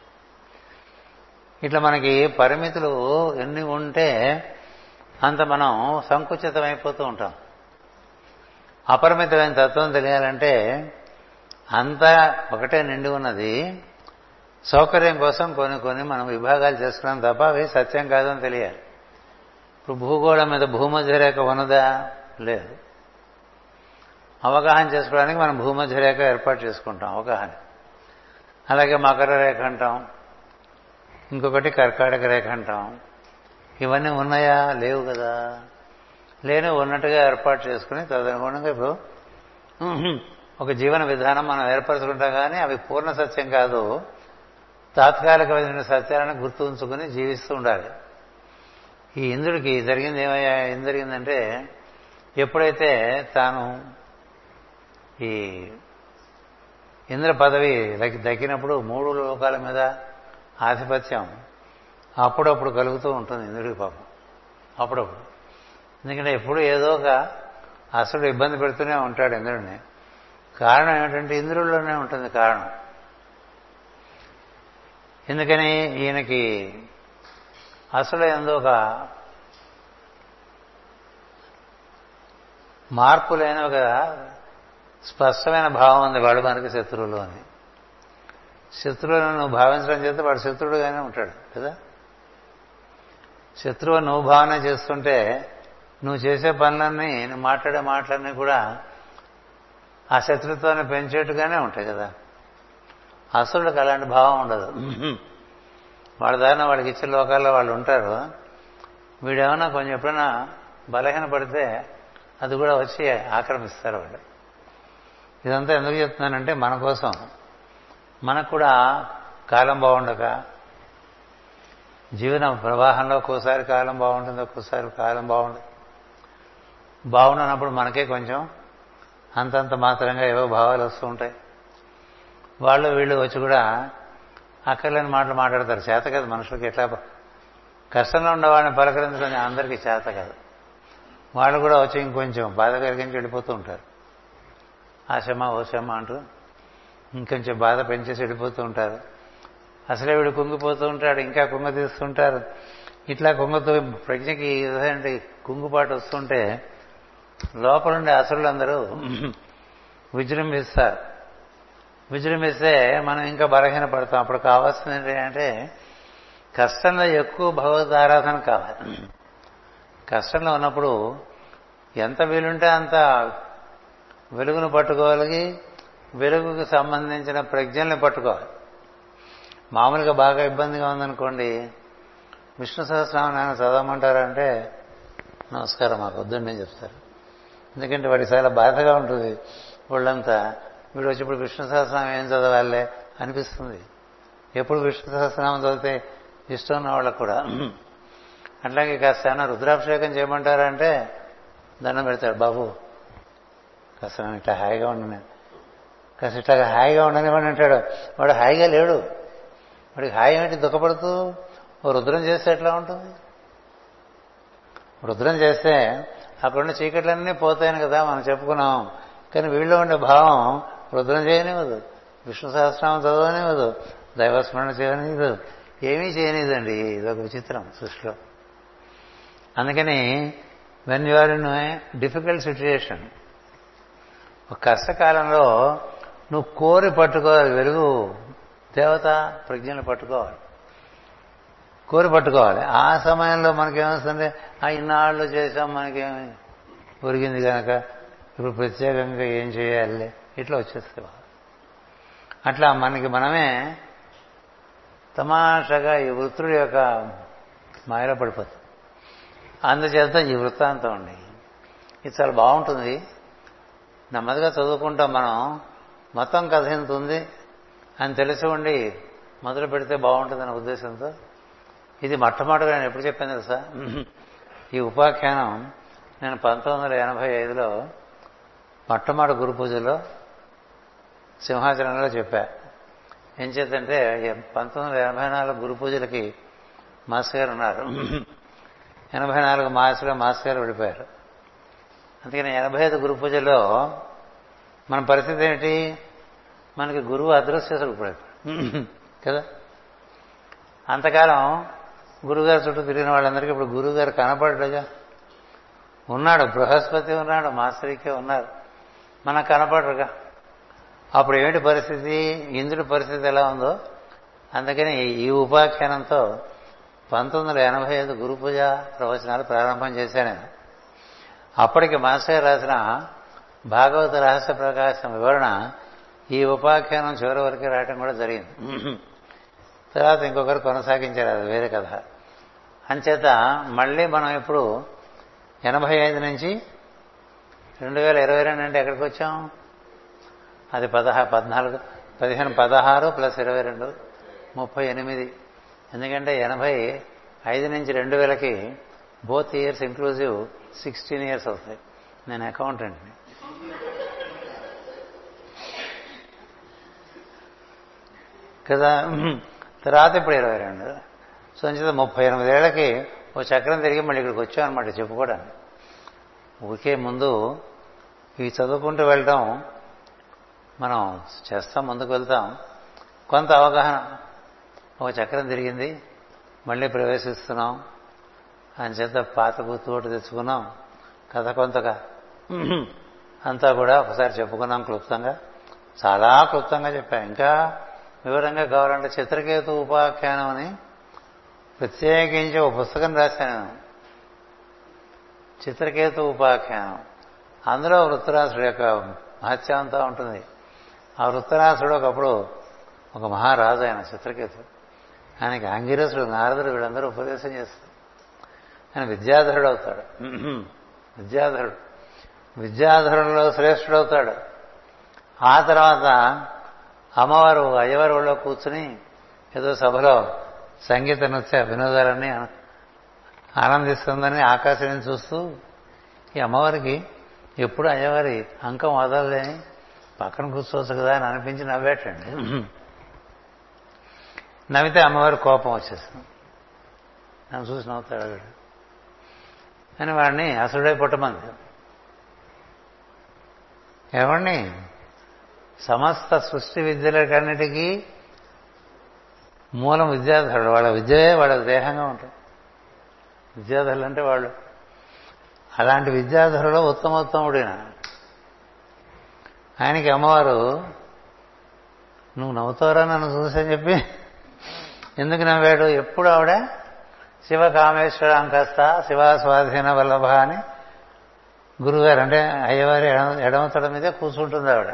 ఇట్లా మనకి పరిమితులు ఎన్ని ఉంటే అంత మనం సంకుచితమైపోతూ ఉంటాం అపరిమితమైన తత్వం తెలియాలంటే అంతా ఒకటే నిండి ఉన్నది సౌకర్యం కోసం కొన్ని కొన్ని మనం విభాగాలు చేసుకున్నాం తప్ప అవి సత్యం కాదని తెలియాలి ఇప్పుడు భూగోళం మీద భూమధ్య రేఖ ఉన్నదా లేదు అవగాహన చేసుకోవడానికి మనం భూమధ్య రేఖ ఏర్పాటు చేసుకుంటాం అవగాహన అలాగే మకర రేఖ అంటాం ఇంకొకటి కర్కాటక రేఖ అంటాం ఇవన్నీ ఉన్నాయా లేవు కదా లేని ఉన్నట్టుగా ఏర్పాటు చేసుకుని తదనుగుణంగా ఇప్పుడు ఒక జీవన విధానం మనం ఏర్పరచుకుంటాం కానీ అవి పూర్ణ సత్యం కాదు తాత్కాలికమైన సత్యాలను గుర్తు ఉంచుకుని జీవిస్తూ ఉండాలి ఈ ఇంద్రుడికి జరిగింది ఏమయ్యా ఏం జరిగిందంటే ఎప్పుడైతే తాను ఈ ఇంద్ర పదవి దక్కినప్పుడు మూడు లోకాల మీద ఆధిపత్యం అప్పుడప్పుడు కలుగుతూ ఉంటుంది ఇంద్రుడికి పాపం అప్పుడప్పుడు ఎందుకంటే ఎప్పుడు ఏదో ఒక అసలు ఇబ్బంది పెడుతూనే ఉంటాడు ఇంద్రుడిని కారణం ఏమిటంటే ఇంద్రుల్లోనే ఉంటుంది కారణం ఎందుకని ఈయనకి అసలు ఎందు ఒక మార్పు లేని ఒక స్పష్టమైన భావం ఉంది వాడు మనకి శత్రువులు అని శత్రువులను నువ్వు భావించడం చేత వాడు శత్రువుడుగానే ఉంటాడు కదా శత్రువు నువ్వు భావన చేస్తుంటే నువ్వు చేసే పనులన్నీ నువ్వు మాట్లాడే మాటలన్నీ కూడా ఆ శత్రుత్వాన్ని పెంచేట్టుగానే ఉంటాయి కదా అసురుడికి అలాంటి భావం ఉండదు వాళ్ళ దారిన వాడికి ఇచ్చే లోకాల్లో వాళ్ళు ఉంటారు వీడేమన్నా కొంచెం ఎప్పుడైనా బలహీన పడితే అది కూడా వచ్చి ఆక్రమిస్తారు వాళ్ళు ఇదంతా ఎందుకు చెప్తున్నానంటే మన కోసం మనకు కూడా కాలం బాగుండక జీవన ప్రవాహంలో ఒక్కోసారి కాలం బాగుంటుంది ఒక్కోసారి కాలం బాగుండదు బాగుండనప్పుడు మనకే కొంచెం అంతంత మాత్రంగా ఏవో భావాలు వస్తూ ఉంటాయి వాళ్ళు వీళ్ళు వచ్చి కూడా అక్కర్లేని మాటలు మాట్లాడతారు చేత కదా మనుషులకి ఎట్లా కష్టంలో ఉండేవాడిని పలకరించడం అందరికీ చేత కాదు వాళ్ళు కూడా వచ్చి ఇంకొంచెం బాధ కలిగించి వెళ్ళిపోతూ ఉంటారు ఆశమ్మ ఓశమ్మ అంటూ ఇంకొంచెం బాధ పెంచేసి వెళ్ళిపోతూ ఉంటారు అసలే వీడు కుంగిపోతూ ఉంటాడు ఇంకా కుంగ తీస్తుంటారు ఇట్లా కుంగతో ప్రజ్ఞకి ఏదంటే కుంగుపాటు వస్తుంటే లోపలుండే అసురులందరూ విజృంభిస్తారు విజృంభిస్తే మనం ఇంకా బలహీన పడతాం అప్పుడు కావాల్సింది ఏంటంటే కష్టంలో ఎక్కువ భగవద్ ఆరాధన కావాలి కష్టంలో ఉన్నప్పుడు ఎంత వీలుంటే అంత వెలుగును పట్టుకోగలిగి వెలుగుకు సంబంధించిన ప్రజ్ఞల్ని పట్టుకోవాలి మామూలుగా బాగా ఇబ్బందిగా ఉందనుకోండి విష్ణు సహస్రనామం ఆయన చదవమంటారంటే నమస్కారం మాకు వద్దని నేను చెప్తారు ఎందుకంటే వాడికి చాలా బాధగా ఉంటుంది వాళ్ళంతా వీడు వచ్చి ఇప్పుడు విష్ణు సహస్రనామం ఏం చదవాలే అనిపిస్తుంది ఎప్పుడు విష్ణు సహస్రనామం చదివితే ఇష్టం ఉన్న వాళ్ళకు కూడా అట్లాగే కాస్త ఏమైనా రుద్రాభిషేకం చేయమంటారంటే దండం పెడతాడు బాబు కాస్త ఇట్లా హాయిగా ఉండను కాస్త ఇట్లా హాయిగా ఉండనివ్వండి అంటాడు వాడు హాయిగా లేడు వాడికి హాయి ఏంటి దుఃఖపడుతూ ఓ రుద్రం చేస్తే ఎట్లా ఉంటుంది రుద్రం చేస్తే అక్కడున్న చీకట్లన్నీ పోతాయని కదా మనం చెప్పుకున్నాం కానీ వీళ్ళు ఉండే భావం రుద్రం చేయనివ్వదు విష్ణు సహస్రనామం చదవనివ్వదు దైవస్మరణ చేయనివ్వదు ఏమీ చేయనిదండి ఇదొక విచిత్రం సృష్టిలో అందుకని when you are in difficult situation ఒక కష్టకాలంలో నువ్వు కోరి పట్టుకోవాలి వెలుగు దేవత ప్రజ్ఞను పట్టుకోవాలి కోరి పట్టుకోవాలి ఆ సమయంలో మనకేమొస్తుంది ఆ ఇన్నాళ్ళు చేసాం మనకేమి ఒరిగింది కనుక ఇప్పుడు ప్రత్యేకంగా ఏం చేయాలి ఇట్లా వచ్చేస్తే అట్లా మనకి మనమే తమాషగా ఈ వృత్తుడి యొక్క మాయలో పడిపోతాం అందుచేత ఈ వృత్తాంతం అండి ఇది చాలా బాగుంటుంది నెమ్మదిగా చదువుకుంటాం మనం మొత్తం కథ ఎంత ఉంది అని తెలిసి ఉండి మొదలు పెడితే బాగుంటుందనే ఉద్దేశంతో ఇది మొట్టమొదటిగా నేను ఎప్పుడు చెప్పాను తెలుసా ఈ ఉపాఖ్యానం నేను పంతొమ్మిది వందల ఎనభై ఐదులో మొట్టమొదటి గురు పూజలో సింహాచలంలో చెప్పా ఏం చేద్దంటే పంతొమ్మిది వందల ఎనభై నాలుగు గురు పూజలకి మాస్టర్ గారు ఉన్నారు ఎనభై నాలుగు మార్చిలో మాస్టర్ గారు విడిపోయారు అందుకని ఎనభై ఐదు గురు పూజలో మన పరిస్థితి ఏంటి మనకి గురువు అదృశ్యతలు ఇప్పుడు కదా అంతకాలం గురుగారు చుట్టూ తిరిగిన వాళ్ళందరికీ ఇప్పుడు గురువు గారు కనపడ్డగా ఉన్నాడు బృహస్పతి ఉన్నాడు మాస్టరీకే ఉన్నారు మనకు కనపడరుగా అప్పుడు ఏమిటి పరిస్థితి ఇంద్రుడి పరిస్థితి ఎలా ఉందో అందుకని ఈ ఉపాఖ్యానంతో పంతొమ్మిది వందల ఎనభై ఐదు గురు పూజ ప్రవచనాలు ప్రారంభం చేశాను నేను అప్పటికి మాస్టర్ రాసిన భాగవత రహస్య ప్రకాశం వివరణ ఈ ఉపాఖ్యానం చివరి వరకు రాయటం కూడా జరిగింది తర్వాత ఇంకొకరు కొనసాగించారు అది వేరే కథ అంచేత మళ్ళీ మనం ఇప్పుడు ఎనభై ఐదు నుంచి రెండు వేల ఇరవై రెండు అంటే ఎక్కడికి వచ్చాం అది పదహా పద్నాలుగు పదిహేను పదహారు ప్లస్ ఇరవై రెండు ముప్పై ఎనిమిది ఎందుకంటే ఎనభై ఐదు నుంచి రెండు వేలకి both years inclusive sixteen years అవుతాయి నేను అకౌంటెంట్ని కదా తర్వాత ఇప్పుడు ఇరవై రెండు సో అంచేత ముప్పై ఎనిమిదేళ్లకి ఓ చక్రం తిరిగి మళ్ళీ ఇక్కడికి వచ్చాం అనమాట చెప్పుకోవడానికి ఊరికే ముందు ఇవి చదువుకుంటూ వెళ్ళటం మనం చేస్తాం ముందుకు వెళ్తాం కొంత అవగాహన ఒక చక్రం తిరిగింది మళ్ళీ ప్రవేశిస్తున్నాం అని చేత పాత గుర్తుకోటి తెచ్చుకున్నాం కథ కొంతగా అంతా కూడా ఒకసారి చెప్పుకున్నాం క్లుప్తంగా చాలా క్లుప్తంగా చెప్పాం ఇంకా వివరంగా కావాలంటే చిత్రకేతు ఉపాఖ్యానం అని ప్రత్యేకించి ఒక పుస్తకం రాశాను చిత్రకేతు ఉపాఖ్యానం అందులో వృత్తరాసుడు యొక్క మహత్యం అంతా ఉంటుంది ఆ వృత్తరాసుడు ఒకప్పుడు ఒక మహారాజు ఆయన చిత్రకేతు ఆయనకి ఆంగిరసుడు నారదుడు వీళ్ళందరూ ఉపదేశం చేస్తారు ఆయన విద్యాధరుడు అవుతాడు విద్యాధరుడు విద్యాధరుల్లో శ్రేష్ఠుడవుతాడు ఆ తర్వాత అమ్మవారు అయ్యవారి ఒళ్ళో కూర్చుని ఏదో సభలో సంగీత నృత్య వినోదాలన్నీ ఆనందిస్తుందని ఆకాశాన్ని చూస్తూ ఈ అమ్మవారికి ఎప్పుడు అయ్యవారి అంకం వదలలేని పక్కన కూర్చోవచ్చు కదా అని అనిపించి నవ్వేటండి నవ్వితే అమ్మవారి కోపం వచ్చేస్తుంది నన్ను చూసి నవ్వుతాడు వీడు అని వాడిని అసుడై పుట్టమంది ఎవరిని సమస్త సృష్టి విద్యలకన్నిటికీ మూలం విద్యాధరుడు వాళ్ళ విద్యే వాళ్ళ దేహంగా ఉంటుంది విద్యాధరులు అంటే వాళ్ళు అలాంటి విద్యాధరులో ఉత్తమోత్తముడిన ఆయనకి అమ్మవారు నువ్వు నవ్వుతారా నన్ను చూసని చెప్పి ఎందుకు నవ్వాడు ఎప్పుడు ఆవిడ శివ కామేశ్వర అంకస్త శివ స్వాధీన వల్లభ అని గురుగారు అంటే అయ్యవారి ఎడమతడ మీదే కూర్చుంటుంది ఆవిడ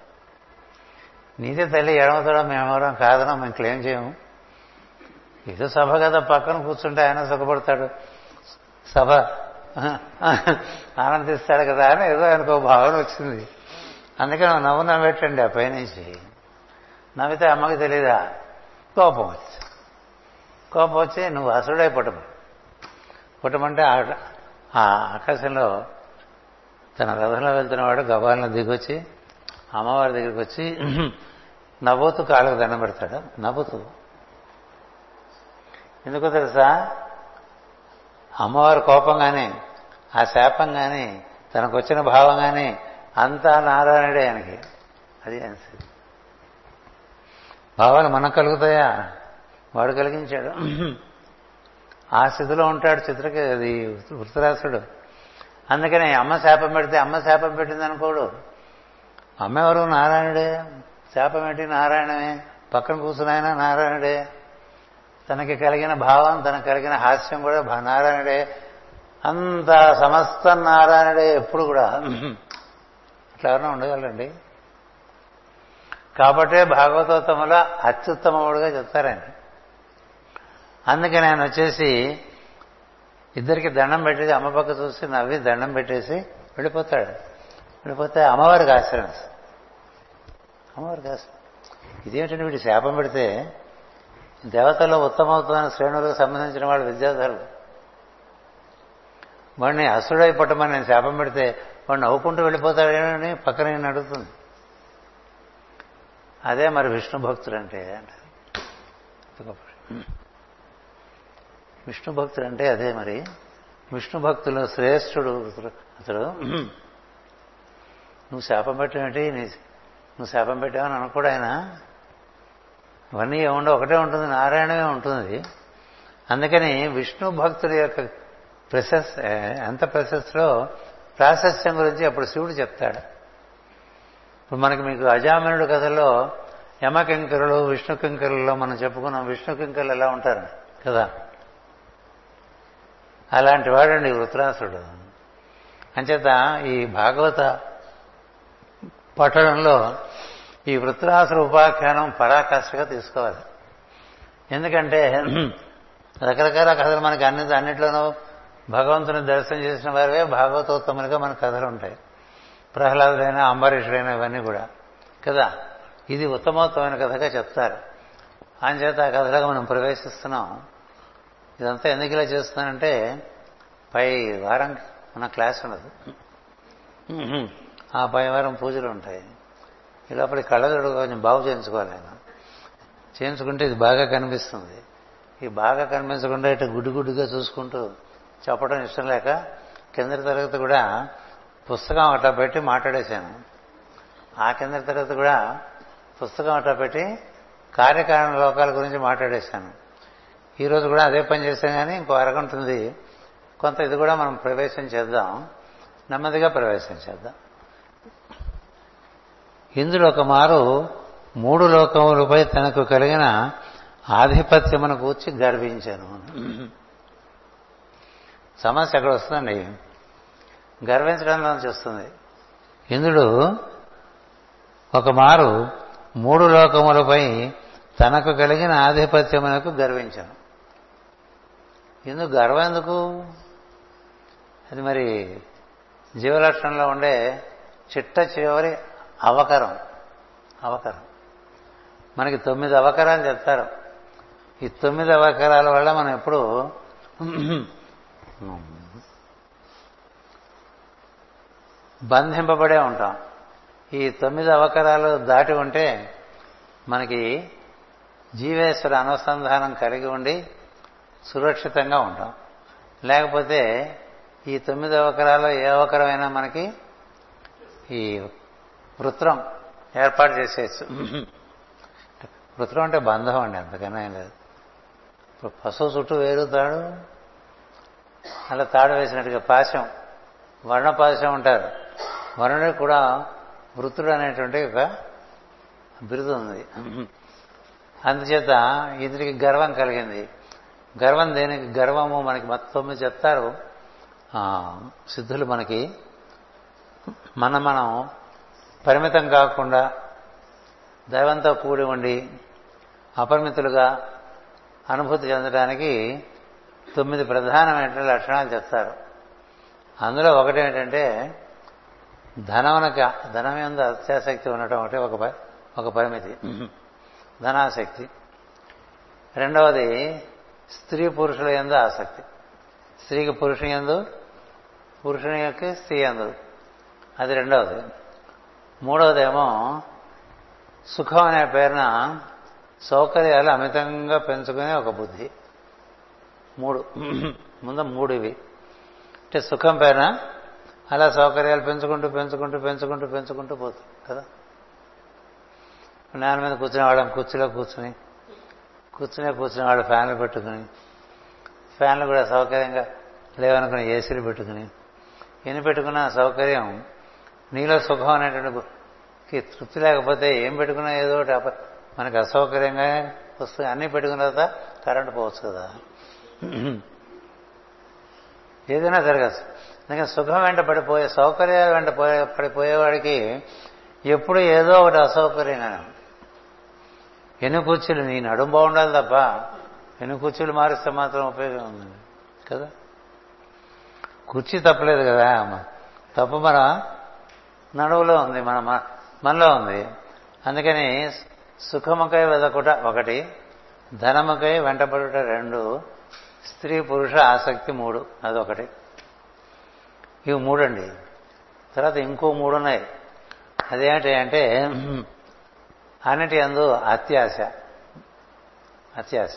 నీదే తల్లి ఎడమతడ మేమెవరం కాదనో మేము క్లెయిమ్ చేయము ఏదో సభ కదా పక్కన కూర్చుంటే ఆయన సుఖపడతాడు సభ ఆనందిస్తాడు కదా అని ఏదో ఆయనకు భావన వచ్చింది అందుకని నవ్వు నవ్వేటండి ఆ పైనుంచి నవ్వితే అమ్మకి తెలీదా కోపం వచ్చి కోపం వచ్చి నువ్వు అసుడై పుట్టము పుట్టమంటే ఆ ఆకాశంలో తన రథంలో వెళ్తున్నవాడు గబాలను దిగొచ్చి అమ్మవారి దగ్గరికి వచ్చి నవ్వుతూ కాళ్ళకు దండం పెడతాడు నవ్వుతూ ఎందుకో తెలుసా అమ్మవారి కోపం కానీ ఆ శాపం కానీ తనకు వచ్చిన భావం కానీ అంతా నారాయణుడే ఆయనకి అది ఆయన భావాలు మనకు కలుగుతాయా వాడు కలిగించాడు ఆ స్థితిలో ఉంటాడు చిత్రకి అది వృత్తరాసుడు అందుకని అమ్మ శాపం పెడితే అమ్మ శాపం పెట్టింది అనుకోడు అమ్మ ఎవరు నారాయణుడే శాపం ఏంటి నారాయణమే పక్కన కూర్చున్నాయన నారాయణుడే తనకి కలిగిన భావం తనకు కలిగిన హాస్యం కూడా నారాయణుడే అంత సమస్త నారాయణుడే ఎప్పుడు కూడా అట్లా ఎవరైనా ఉండగలరండి కాబట్టే భాగవతోత్తములో అత్యుత్తముడుగా చెప్తారాయన అందుకని ఆయన వచ్చేసి ఇద్దరికి దండం పెట్టేసి అమ్మ పక్క చూసి నవ్వి దండం పెట్టేసి వెళ్ళిపోతాడు వెళ్ళిపోతే అమ్మవారికి ఆశ్రయం అమ్మవారికి ఆశ్రయం ఇదేమిటంటే వీడి శాపం పెడితే దేవతల్లో ఉత్తమవుతున్న శ్రేణులకు సంబంధించిన వాళ్ళు విద్యాధరులు వాడిని అసుడై పుట్టమని నేను శాపం పెడితే వాడు నవ్వుకుంటూ వెళ్ళిపోతాడేనని పక్కన నేను అడుగుతుంది అదే మరి విష్ణు భక్తుడు అంటే అంటారు విష్ణు భక్తుడు అంటే అదే మరి విష్ణు భక్తులు శ్రేష్ఠుడు అతడు నువ్వు శాపం పెట్టేమిటి నీ నువ్వు శాపం పెట్టావని అనుకోడు ఆయన ఇవన్నీ ఏముండవు ఒకటే ఉంటుంది నారాయణమే ఉంటుంది అందుకని విష్ణు భక్తుడి యొక్క ప్రశస్ ఎంత ప్రశస్తిలో ప్రాశస్త్యం గురించి అప్పుడు శివుడు చెప్తాడు ఇప్పుడు మనకి మీకు అజామినుడు కథలో యమకింకరులు విష్ణు కింకరులలో మనం చెప్పుకున్నాం విష్ణు కింకరులు ఎలా ఉంటారు కదా అలాంటి వాడండి వృత్రాసుడు అంచేత ఈ భాగవత పట్టణంలో ఈ వృత్రాసుర ఉపాఖ్యానం పరాకాష్ఠగా తీసుకోవాలి ఎందుకంటే రకరకాల కథలు మనకి అన్ని అన్నిట్లోనూ భగవంతుని దర్శనం చేసిన వారివే భాగవతోత్తములుగా మన కథలు ఉంటాయి ప్రహ్లాదుడైనా అంబరీషుడైనా ఇవన్నీ కూడా కదా ఇది ఉత్తమోత్తమైన కథగా చెప్తారు చేత ఆ కథలుగా మనం ప్రవేశిస్తున్నాం ఇదంతా ఎందుకు ఇలా చేస్తున్నానంటే పై వారం మన క్లాస్ ఉండదు ఆ పై వారం పూజలు ఉంటాయి ఈ లోపల కళ్ళజోడు కొంచెం బాగు చేయించుకోవాలి ఆయన చేయించుకుంటే ఇది బాగా కనిపిస్తుంది ఈ బాగా కనిపించకుండా ఇటు గుడ్డు గుడ్డుగా చూసుకుంటూ చెప్పడం ఇష్టం లేక కిందటి తరగతి కూడా పుస్తకం అట్లా పెట్టి మాట్లాడేశాను ఆ కిందటి తరగతి కూడా పుస్తకం అట్లా పెట్టి కార్యకారణ లోకాల గురించి మాట్లాడేశాను ఈరోజు కూడా అదే పని చేశాం కానీ ఇంకో అరగంట ఉంది కొంత ఇది కూడా మనం ప్రవేశం చేద్దాం నెమ్మదిగా ప్రవేశం చేద్దాం ఇందులో ఒక మారు మూడు లోకములపై తనకు కలిగిన ఆధిపత్యమును కూర్చి గర్వించాను సమస్య ఎక్కడ వస్తుందండి గర్వించడంలో నుంచి వస్తుంది ఇంద్రుడు ఒక మారు మూడు లోకములపై తనకు కలిగిన ఆధిపత్యమునకు గర్వించాను ఎందుకు గర్వం ఎందుకు అది మరి జీవలక్షణంలో ఉండే చిట్ట చివరి అవకరం అవకరం మనకి తొమ్మిది అవకరాలు చెప్తారు ఈ తొమ్మిది అవకరాల వల్ల మనం ఎప్పుడు బంధింపబడే ఉంటాం ఈ తొమ్మిది అవకరాలు దాటి ఉంటే మనకి జీవేశ్వర అనుసంధానం కలిగి ఉండి సురక్షితంగా ఉంటాం లేకపోతే ఈ తొమ్మిది అవకరాలు ఏ అవకరమైనా మనకి ఈ వృత్రం ఏర్పాటు చేసేయచ్చు వృత్రం అంటే బంధం అండి అంతకన్నా ఏం లేదు ఇప్పుడు పశువు చుట్టూ వేరు తాడు అలా తాడు వేసినట్టుగా పాశం వర్ణపాశం ఉంటారు వర్ణుడికి కూడా వృత్తుడు అనేటువంటి ఒక బిరుదు ఉంది అందుచేత ఇతనికి గర్వం కలిగింది గర్వం దేనికి గర్వము మనకి మొత్తం చెప్తారు సిద్ధులు మనకి మనం మనం పరిమితం కాకుండా దైవంతో కూడి ఉండి అపరిమితులుగా అనుభూతి చెందడానికి తొమ్మిది ప్రధానమైన లక్షణాలు చెప్తారు అందులో ఒకటి ఏంటంటే ధనమునకి ధనం ఎందు అత్యాసక్తి ఉండటం ఒకటి ఒక ఒక పరిమితి ధనాసక్తి రెండవది స్త్రీ పురుషుల ఎందు ఆసక్తి స్త్రీకి పురుషుని ఎందు పురుషుని యొక్క స్త్రీ ఎందు అది రెండవది మూడవదేమో సుఖం అనే పేరున సౌకర్యాలు అమితంగా పెంచుకునే ఒక బుద్ధి మూడు ముందు మూడు ఇవి అంటే సుఖం పేరున అలా సౌకర్యాలు పెంచుకుంటూ పెంచుకుంటూ పెంచుకుంటూ పెంచుకుంటూ పోతుంది కదా నేల మీద కూర్చునే వాళ్ళం కుర్చీలో కూర్చుని కూర్చునే కూర్చునే వాళ్ళు ఫ్యాన్లు పెట్టుకుని ఫ్యాన్లు కూడా సౌకర్యంగా లేవనుకుని ఏసీలు పెట్టుకుని ఎన్ని పెట్టుకున్న సౌకర్యం నీలో సుఖం అనేటువంటి తృప్తి లేకపోతే ఏం పెట్టుకున్నా ఏదో ఒకటి మనకి అసౌకర్యంగా వస్తుంది అన్నీ పెట్టుకున్న తర్వాత కరెంట్ పోవచ్చు కదా ఏదైనా జరగచ్చు అందుకని సుఖం వెంట పడిపోయే సౌకర్యాలు వెంట పడిపోయేవాడికి ఎప్పుడు ఏదో ఒకటి అసౌకర్యంగా ఎన్ని కుర్చీలు నీ నడుము బాగుండాలి తప్ప ఎన్ని కుర్చీలు మారిస్తే మాత్రం ఉపయోగం ఉందండి కదా కుర్చీ తప్పలేదు కదా తప్పు మన నడువులో ఉంది మన మనలో ఉంది అందుకని సుఖముకై వెదకుట ఒకటి ధనముకై వెంటబడుట రెండు స్త్రీ పురుష ఆసక్తి మూడు అదొకటి ఇవి మూడండి తర్వాత ఇంకో మూడు ఉన్నాయి అదేంటి అంటే అన్నిటి అందు అత్యాశ అత్యాశ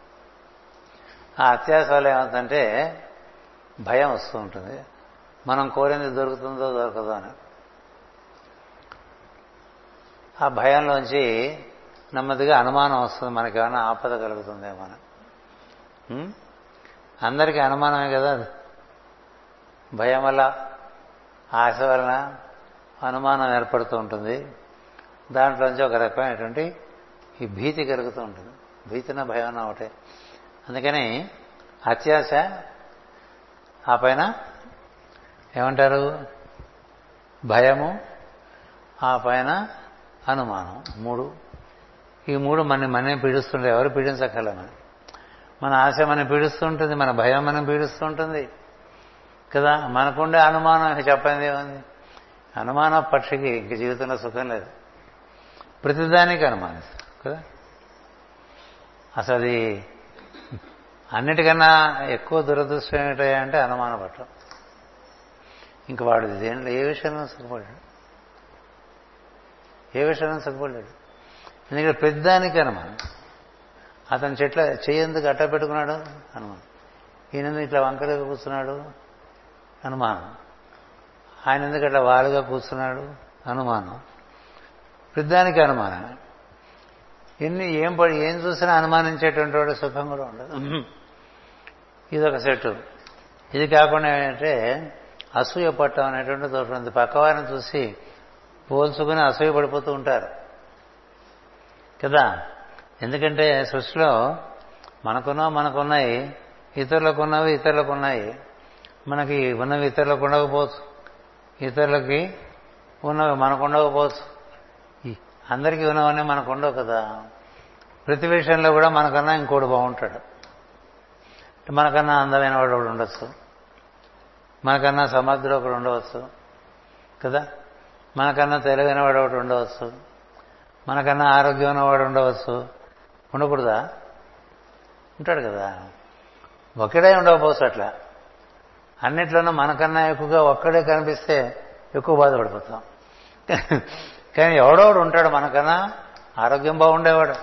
ఆ అత్యాశ వల్ల ఏమవుతుందంటే భయం వస్తూ ఉంటుంది మనం కోరింది దొరుకుతుందో దొరకదో అని ఆ భయంలోంచి నెమ్మదిగా అనుమానం వస్తుంది మనకి ఏమైనా ఆపద కలుగుతుందేమో అని అందరికీ అనుమానమే కదా అది భయం వల్ల ఆశ వలన అనుమానం ఏర్పడుతూ ఉంటుంది దాంట్లోంచి ఒక రకమైనటువంటి ఈ భీతి కలుగుతూ ఉంటుంది భీతిన భయం ఒకటే అందుకని అత్యాశ ఆ పైన ఏమంటారు భయము ఆ పైన అనుమానం మూడు ఈ మూడు మన మనే పీడిస్తుంటే ఎవరు పీడించక్కర్లే మనం మన ఆశ మనం పీడిస్తుంటుంది మన భయం మనం పీడిస్తుంటుంది కదా మనకుండే అనుమానం చెప్పండి ఏముంది అనుమాన పక్షికి ఇంక జీవితంలో సుఖం లేదు ప్రతిదానికి అనుమానిస్తాం కదా అసలు అది అన్నిటికన్నా ఎక్కువ దురదృష్టం ఏమిటంటే అనుమాన పట్టం ఇంక వాడు దేంట్లో ఏ విషయంలో సుఖపడ్డాడు ఏ విషయంలో సుఖపడ్డాడు ఎందుకంటే పెద్దానికి అనుమానం అతని చెట్ల చెయ్యేందుకు అట్ట పెట్టుకున్నాడు అనుమానం ఈయన ఇట్లా వంకరగా కూర్చున్నాడు అనుమానం ఆయన ఎందుకు అట్లా వాలుగా కూర్చున్నాడు అనుమానం వృద్ధానికి అనుమానం ఎన్ని ఏం పడి ఏం చూసినా అనుమానించేటువంటి వాడు సుఖం కూడా ఉండదు ఇదొక సెట్టు ఇది కాకుండా ఏంటంటే అసూయ పట్టం అనేటువంటి దోషం ఉంది పక్కవారిని చూసి పోల్చుకుని అసూయ పడిపోతూ ఉంటారు కదా ఎందుకంటే సృష్టిలో మనకున్న మనకున్నాయి ఇతరులకు ఉన్నవి ఇతరులకు ఉన్నాయి మనకి ఉన్నవి ఇతరులకు ఉండకపోవచ్చు ఇతరులకి ఉన్నవి మనకు ఉండకపోవచ్చు అందరికీ ఉన్నవన్నీ మనకు ఉండవు కదా ప్రతి విషయంలో కూడా మనకన్నా ఇంకోటి బాగుంటాడు మనకన్నా అందమైన వాడు ఒకడు ఉండొచ్చు మనకన్నా సమర్థుడు ఒకడు ఉండవచ్చు కదా మనకన్నా తెలివైన వాడు ఒకటి ఉండవచ్చు మనకన్నా ఆరోగ్యమైన వాడు ఉండవచ్చు ఉండకూడదా ఉంటాడు కదా ఒకడే ఉండకపోవచ్చు అట్లా అన్నిట్లోనూ మనకన్నా ఎక్కువగా ఒక్కడే కనిపిస్తే ఎక్కువ బాధపడిపోతాం కానీ ఎవడోడు ఉంటాడు మనకన్నా ఆరోగ్యం బాగుండేవాడు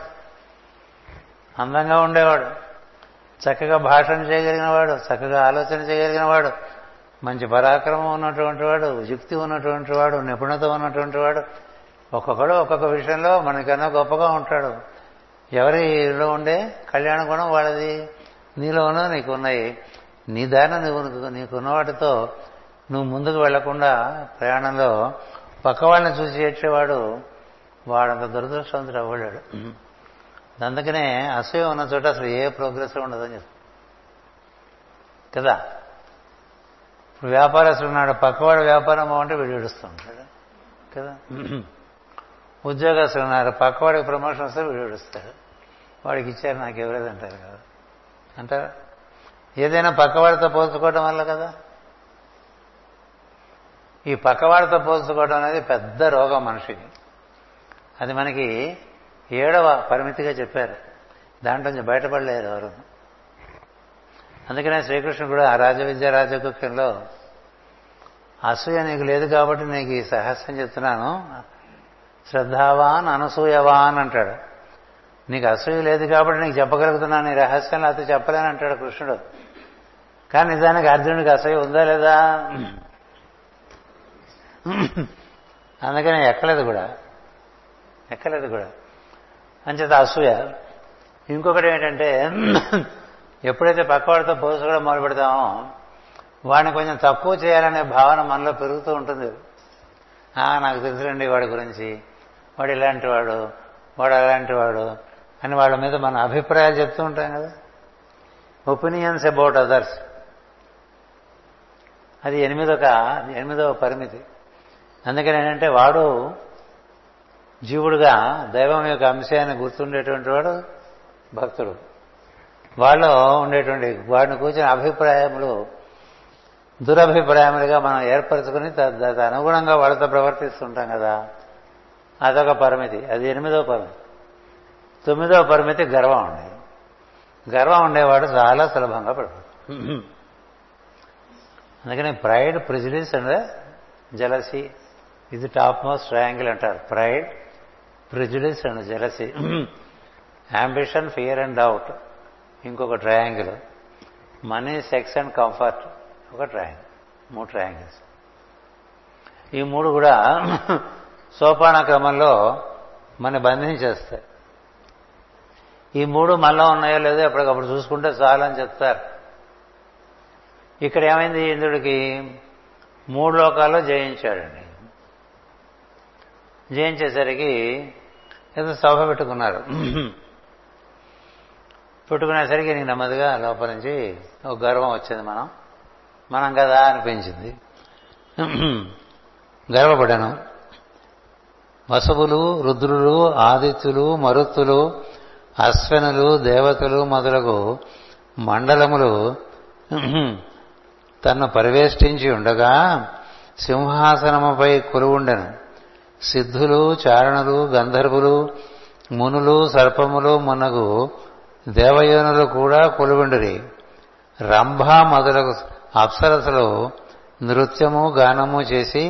అందంగా ఉండేవాడు చక్కగా భాషణ చేయగలిగిన వాడు చక్కగా ఆలోచన చేయగలిగిన వాడు మంచి పరాక్రమం ఉన్నటువంటి వాడు యుక్తి ఉన్నటువంటి వాడు నిపుణత ఉన్నటువంటి వాడు ఒక్కొక్కడు ఒక్కొక్క విషయంలో మనకన్నా గొప్పగా ఉంటాడు ఎవరిలో ఉండే కళ్యాణ గుణం వాళ్ళది నీలోనూ నీకు ఉన్నాయి నీ దారిన నువ్వు నీకున్న వాటితో నువ్వు ముందుకు వెళ్లకుండా ప్రయాణంలో పక్క వాళ్ళని చూసి ఏడ్చేవాడు వాడంత దురదృష్టవంతుడు అవ్వలేడు అందుకనే అసూయ ఉన్న చోట అసలు ఏ ప్రోగ్రెస్ ఉండదని చెప్తాను కదా ఇప్పుడు వ్యాపారస్తుడు ఉన్నాడు పక్కవాడు వ్యాపారం బాగుంటే వీడు ఏడుస్తూ ఉంటాడు కదా ఉద్యోగస్తులు ఉన్నారు పక్కవాడికి ప్రమోషన్ వస్తే వీడు ఏడుస్తాడు వాడికి ఇచ్చారు నాకు ఎవరేది అంటారు కదా అంటారా ఏదైనా పక్కవాడితో పోల్చుకోవడం వల్ల కదా ఈ పక్కవాడితో పోల్చుకోవడం అనేది పెద్ద రోగం మనిషికి అది మనకి ఏడవ పరిమితిగా చెప్పారు దాంట్లో నుంచి బయటపడలేరు ఎవరు అందుకనే శ్రీకృష్ణుడు కూడా ఆ రాజవిద్య రాజగుఖ్యంలో అసూయ నీకు లేదు కాబట్టి నీకు ఈ సహస్యం చెప్తున్నాను శ్రద్ధావాన్ అనసూయవాన్ అంటాడు నీకు అసూయ లేదు కాబట్టి నీకు చెప్పగలుగుతున్నాను నీ రహస్యం లేకపోతే చెప్పలేని అంటాడు కృష్ణుడు కానీ నిజానికి అర్జునుడికి అసూయ ఉందా లేదా అందుకని ఎక్కలేదు కూడా ఎక్కలేదు కూడా అంచేత అసూయ ఇంకొకటి ఏంటంటే ఎప్పుడైతే పక్కవాడితో పోల్చుకోవడం మొదలు పెడతామో వాడిని కొంచెం తక్కువ చేయాలనే భావన మనలో పెరుగుతూ ఉంటుంది నాకు తెలుసులండి వాడి గురించి వాడు ఇలాంటి వాడు వాడు అలాంటి వాడు అని వాళ్ళ మీద మన అభిప్రాయాలు చెప్తూ ఉంటాం కదా ఒపీనియన్స్ అబౌట్ అదర్స్ అది ఎనిమిదొక ఎనిమిదవ పరిమితి అందుకని ఏంటంటే వాడు జీవుడుగా దైవం యొక్క అంశాన్ని గుర్తుండేటువంటి వాడు భక్తుడు వాళ్ళు ఉండేటువంటి వాడిని కూర్చుని అభిప్రాయములు దురభిప్రాయములుగా మనం ఏర్పరచుకుని దానికి అనుగుణంగా వాళ్ళతో ప్రవర్తిస్తుంటాం కదా అదొక పరిమితి అది ఎనిమిదవ పరిమితి తొమ్మిదవ పరిమితి గర్వం ఉండేది గర్వం ఉండేవాడు చాలా సులభంగా పడిపోతాడు అందుకని ప్రైడ్ ప్రిజిడిస్ అండ్ జలసీ ఇది టాప్ మోస్ట్ ట్రయాంగిల్ అంటారు pride prejudice and jealousy ambition fear and doubt ఇంకొక triangle money sex and comfort ఒక ట్రయాంగిల్ మూడు ట్రయాంగిల్స్ ఈ మూడు కూడా సోపాన క్రమంలో మన బంధించేస్తాయి ఈ మూడు మనలో ఉన్నాయో లేదో ఎప్పటికప్పుడు చూసుకుంటే చాలని చెప్తారు ఇక్కడ ఏమైంది ఇంద్రుడికి మూడు లోకాల్లో జయించాడండి జయించేసరికి ఏదో సభ పెట్టుకున్నారు పెట్టుకునేసరికి నీకు నెమ్మదిగా లోపల నుంచి ఒక గర్వం వచ్చింది మనం మనం కదా అనిపించింది గర్వపడాను వసవులు రుద్రులు ఆదిత్యులు మరుత్తులు అశ్వనులు దేవతలు మొదలగు మండలములు తన్ను పరివేష్టించి ఉండగా సింహాసనముపై కొలువుండెను సిద్ధులు చారణులు గంధర్వులు మునులు సర్పములు మునగు దేవయోనులు కూడా కొలువుండిరి రంభ మొదలగు అప్సరసలు నృత్యము గానము చేసి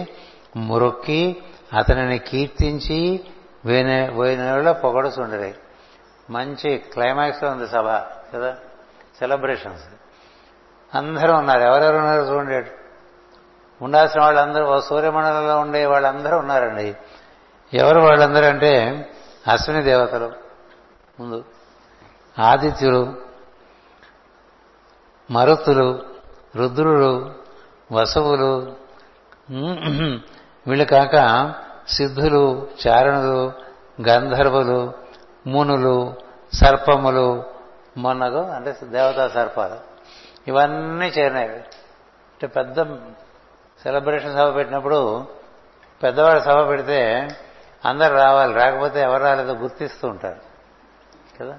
మురొక్కి అతనిని కీర్తించి వేనే వేనేళ్ళ పొగడుచుండరి మంచి క్లైమాక్స్లో ఉంది సభ కదా సెలబ్రేషన్స్ అందరూ ఉన్నారు ఎవరెవరు ఉన్నారు చూడండి ఉండాల్సిన వాళ్ళందరూ ఓ సూర్యమండలంలో ఉండే వాళ్ళందరూ ఉన్నారండి ఎవరు వాళ్ళందరూ అంటే అశ్విని దేవతలు ముందు ఆదిత్యులు మరుతులు రుద్రులు వసువులు వీళ్ళు కాక సిద్ధులు చారణులు గంధర్వులు మునులు సర్పములు మొన్నగు అంటే దేవతా సర్పాలు ఇవన్నీ చేరినాయి అంటే పెద్ద సెలబ్రేషన్ సభ పెట్టినప్పుడు పెద్దవాడు సభ పెడితే అందరు రావాలి రాకపోతే ఎవరు రాలేదో గుర్తిస్తూ ఉంటారు కదా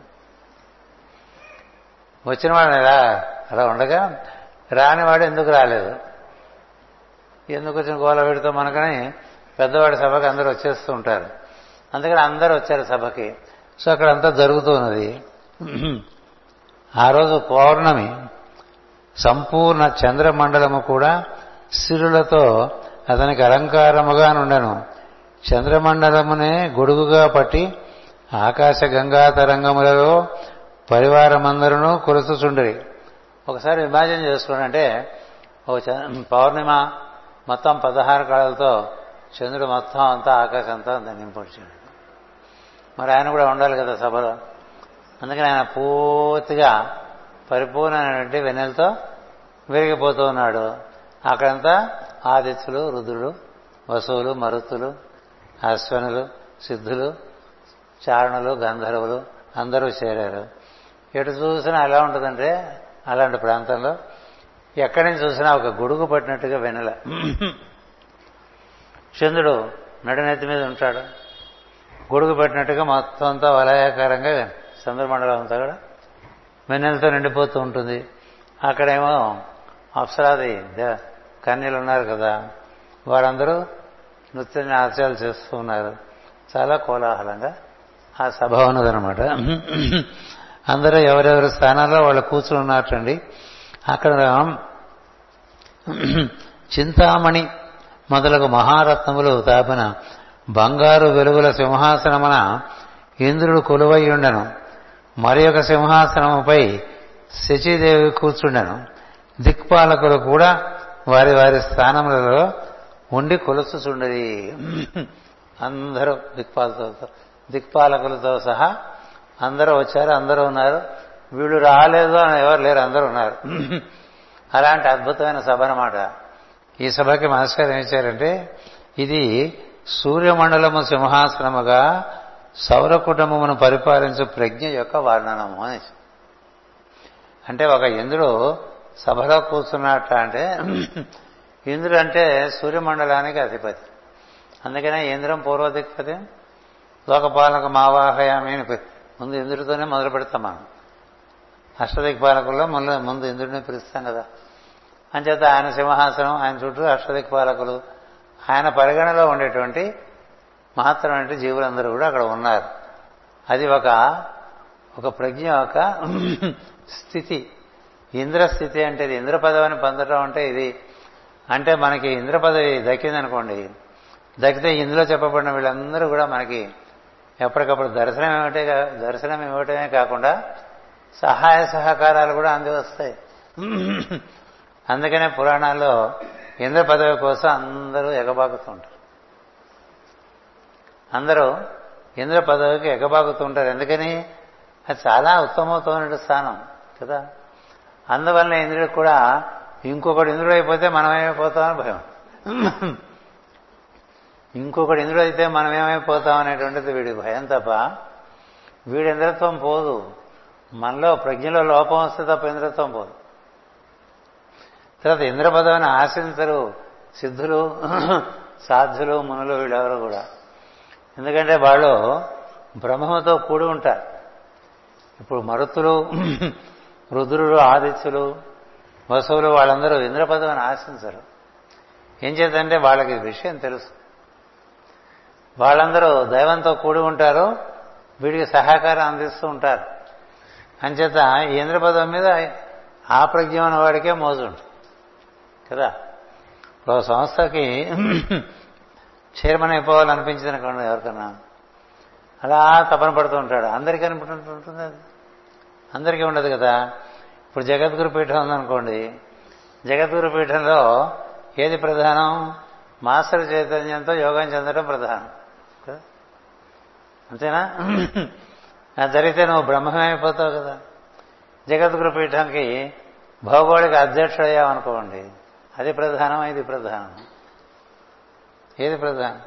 వచ్చిన వాడు ఎలా అలా ఉండగా రానివాడు ఎందుకు రాలేదు ఎందుకు వచ్చిన గోల పెడితే మనకని పెద్దవాడి సభకి అందరూ వచ్చేస్తూ ఉంటారు అందుకని అందరూ వచ్చారు సభకి సో అక్కడ అంతా జరుగుతున్నది ఆ రోజు పౌర్ణమి సంపూర్ణ చంద్రమండలము కూడా సిరులతో అతనికి అలంకారముగా నుండెను చంద్రమండలమునే గొడుగుగా పట్టి ఆకాశ గంగా తరంగములలో పరివారమందరూ కురుచుచుండరి ఒకసారి విభాజన చేసుకోండి అంటే ఒక పౌర్ణిమ మొత్తం పదహారు కళలతో చంద్రుడు మొత్తం అంతా ఆకాశం అంతా నింపొచ్చాడు మరి ఆయన కూడా ఉండాలి కదా సభలో అందుకని ఆయన పూర్తిగా పరిపూర్ణమైనటువంటి వెన్నెలతో విరిగిపోతూ ఉన్నాడు అక్కడంతా ఆదిత్యులు రుద్రులు వసువులు మరుతులు అశ్వనులు సిద్ధులు చారణులు గంధర్వులు అందరూ చేరారు ఎటు చూసినా ఎలా ఉంటుందంటే అలాంటి ప్రాంతంలో ఎక్కడి నుంచి చూసినా ఒక గొడుగు పట్టినట్టుగా వెన్నెల చంద్రుడు నడినెత్తి మీద ఉంటాడు గొడుగు పెట్టినట్టుగా మొత్తం అంతా వలయాకారంగా చంద్రమండలం అంతా కూడా వెన్నెలతో నిండిపోతూ ఉంటుంది అక్కడేమో అప్సరాది కన్యలు ఉన్నారు కదా వారందరూ నృత్య నాట్యాలు చేస్తూ ఉన్నారు చాలా కోలాహలంగా ఆ సభ ఉన్నదనమాట అందరూ ఎవరెవరి స్థానాల్లో వాళ్ళు కూర్చుని ఉన్నట్టండి అక్కడ చింతామణి మొదలగు మహారత్నములు తాపిన బంగారు వెలుగుల సింహాసనమున ఇంద్రుడు కొలువై ఉండెను మరి ఒక సింహాసనముపై శచీదేవి కూర్చుండెను దిక్పాలకులు కూడా వారి వారి స్థానములలో ఉండి కొలుచుచుండేది అందరూ దిక్పాలతో దిక్పాలకులతో సహా అందరూ వచ్చారు అందరూ ఉన్నారు వీళ్ళు రాలేదు అని ఎవరు లేరు అందరూ ఉన్నారు అలాంటి అద్భుతమైన సభ అనమాట ఈ సభకి మాస్టర్ ఏం ఇచ్చారంటే ఇది సూర్యమండలము సింహాసనముగా సౌర కుటుంబమును పరిపాలించే ప్రజ్ఞ యొక్క వర్ణనము అని అంటే ఒక ఇంద్రుడు సభలో కూర్చున్నట్ట అంటే ఇంద్రుడు అంటే సూర్యమండలానికి అధిపతి అందుకనే ఇంద్రం పూర్వధిపతి లోకపాలక మావాహయామి అని ముందు ఇంద్రుడితోనే మొదలు పెడతాం మనం అష్టదిక్పాలకుల్లో ముందు ముందు ఇంద్రుడిని పిలుస్తాం కదా అంచేత ఆయన సింహాసనం ఆయన చుట్టూ అష్టదిక్పాలకులు ఆయన పరిగణలో ఉండేటువంటి మహత్తరమైన జీవులందరూ కూడా అక్కడ ఉన్నారు అది ఒక ఒక ప్రజ్ఞ ఒక స్థితి ఇంద్రస్థితి అంటే ఇది ఇంద్ర పదవిని పొందడం అంటే ఇది అంటే మనకి ఇంద్ర పదవి దక్కిందనుకోండి దక్కితే ఇందులో చెప్పబడిన వీళ్ళందరూ కూడా మనకి ఎప్పటికప్పుడు దర్శనం ఏమిటే దర్శనం ఇవ్వటమే కాకుండా సహాయ సహకారాలు కూడా అంది వస్తాయి అందుకనే పురాణాల్లో ఇంద్ర పదవి కోసం అందరూ ఎగబాకుతుంటారు అందరూ ఇంద్ర పదవికి ఎగబాకుతుంటారు ఎందుకని అది చాలా ఉత్తమోత్తమైన స్థానం కదా అందువల్ల ఇంద్రుడికి కూడా ఇంకొకటి ఇంద్రుడు అయిపోతే మనమేమైపోతామని భయం ఇంకొకటి ఇంద్రుడు అయితే మనం ఏమైపోతాం అనేటువంటిది వీడి భయం తప్ప వీడి ఇంద్రత్వం పోదు మనలో ప్రజ్ఞలో లోపం వస్తే తప్ప ఇంద్రత్వం పోదు తర్వాత ఇంద్ర పదవిని ఆశించరు సిద్ధులు సాధులు మునులు వీళ్ళెవరు కూడా ఎందుకంటే వాళ్ళు బ్రహ్మతో కూడి ఉంటారు ఇప్పుడు మరుతులు రుద్రులు ఆదిత్యులు వసువులు వాళ్ళందరూ ఇంద్ర పదవిని ఆశించరు ఏం చేద్దంటే వాళ్ళకి విషయం తెలుసు వాళ్ళందరూ దైవంతో కూడి ఉంటారు వీడికి సహకారం అందిస్తూ ఉంటారు అంచేత ఈ ఇంద్ర పదవి మీద ఆ ప్రజ్ఞ ఉన్న వాడికే మోజు ఉంటుంది కదా ఇప్పుడు ఒక సంస్థకి చైర్మన్ అయిపోవాలనిపించింది అనుకోండి ఎవరికన్నా అలా తపన పడుతూ ఉంటాడు అందరికీ అనిపిస్తుంటుంది అది అందరికీ ఉండదు కదా ఇప్పుడు జగద్గురు పీఠం ఉందనుకోండి జగద్గురు పీఠంలో ఏది ప్రధానం మాస్టర్ చైతన్యంతో యోగం చెందడం ప్రధానం కదా? అంతేనా అది జరిగితే నువ్వు బ్రహ్మమైపోతావు కదా జగద్గురు పీఠంకి భౌగోళిక అధ్యక్షుడయ్యావనుకోండి అది ప్రధానం ఇది ప్రధానం ఏది ప్రధానం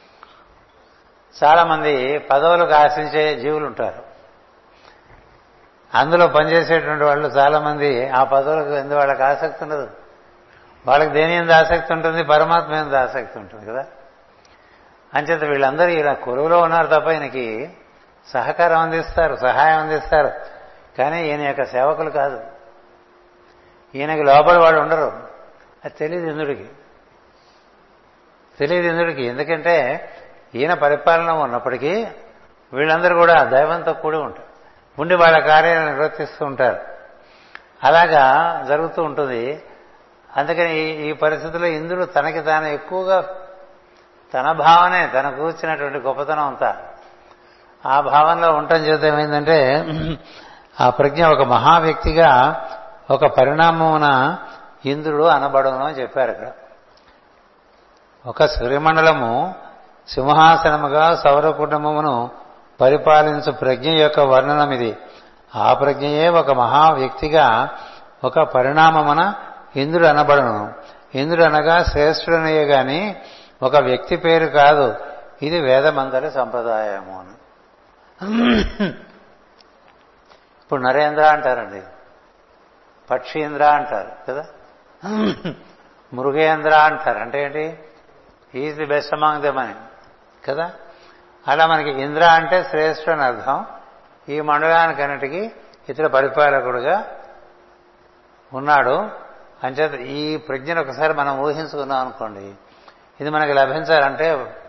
చాలా మంది పదవులకు ఆశించే జీవులు ఉంటారు అందులో పనిచేసేటువంటి వాళ్ళు చాలా మంది ఆ పదవులకు ఎందు వాళ్ళకి ఆసక్తి ఉండదు వాళ్ళకి దేని ఎందు ఆసక్తి ఉంటుంది పరమాత్మ ఎందు ఆసక్తి ఉంటుంది కదా అంచేత వీళ్ళందరూ ఇలా కొలువులో ఉన్నారు తప్ప ఈయనకి సహకారం అందిస్తారు సహాయం అందిస్తారు కానీ ఈయన యొక్క సేవకులు కాదు ఈయనకి లోపల వాళ్ళు ఉండరు అది తెలియదు ఇంద్రుడికి తెలియదు ఇంద్రుడికి ఎందుకంటే ఈయన పరిపాలన ఉన్నప్పటికీ వీళ్ళందరూ కూడా దైవంతో కూడి ఉంటారు ఉండి వాళ్ళ కార్యాలను నిర్వర్తిస్తూ ఉంటారు అలాగా జరుగుతూ ఉంటుంది అందుకని ఈ- ఈ పరిస్థితుల్లో ఇంద్రుడు తనకి తాను ఎక్కువగా తన భావనే తన కూర్చున్నటువంటి గొప్పతనం అంతా ఆ భావంలో ఉండటం చేత ఏమైందంటే ఆ ప్రజ్ఞ ఒక మహా వ్యక్తిగా ఒక పరిణామమున ఇంద్రుడు అనబడును అని చెప్పారు ఇక్కడ ఒక సూర్యమండలము సింహాసనముగా సౌర కుటుంబమును పరిపాలించు ప్రజ్ఞ యొక్క వర్ణనం ఇది ఆ ప్రజ్ఞయే ఒక మహా వ్యక్తిగా ఒక పరిణామమున ఇంద్రుడు అనబడును ఇంద్రుడు అనగా శ్రేష్ఠుడనయ్యే గాని ఒక వ్యక్తి పేరు కాదు ఇది వేదమందరి సంప్రదాయము అని ఇప్పుడు నరేంద్ర అంటారండి పక్షీంద్ర అంటారు కదా మృగేంద్ర అంటారు అంటే ఏంటి is the best among them అని కదా అలా మనకి ఇంద్ర అంటే శ్రేష్ఠుడు అని అర్థం ఈ మండలానికి అన్నిటికీ ఇతర పరిపాలకుడుగా ఉన్నాడు అంచేత ఈ ప్రజ్ఞను ఒకసారి మనం ఊహించుకున్నాం అనుకోండి ఇది మనకి లభించాలంటే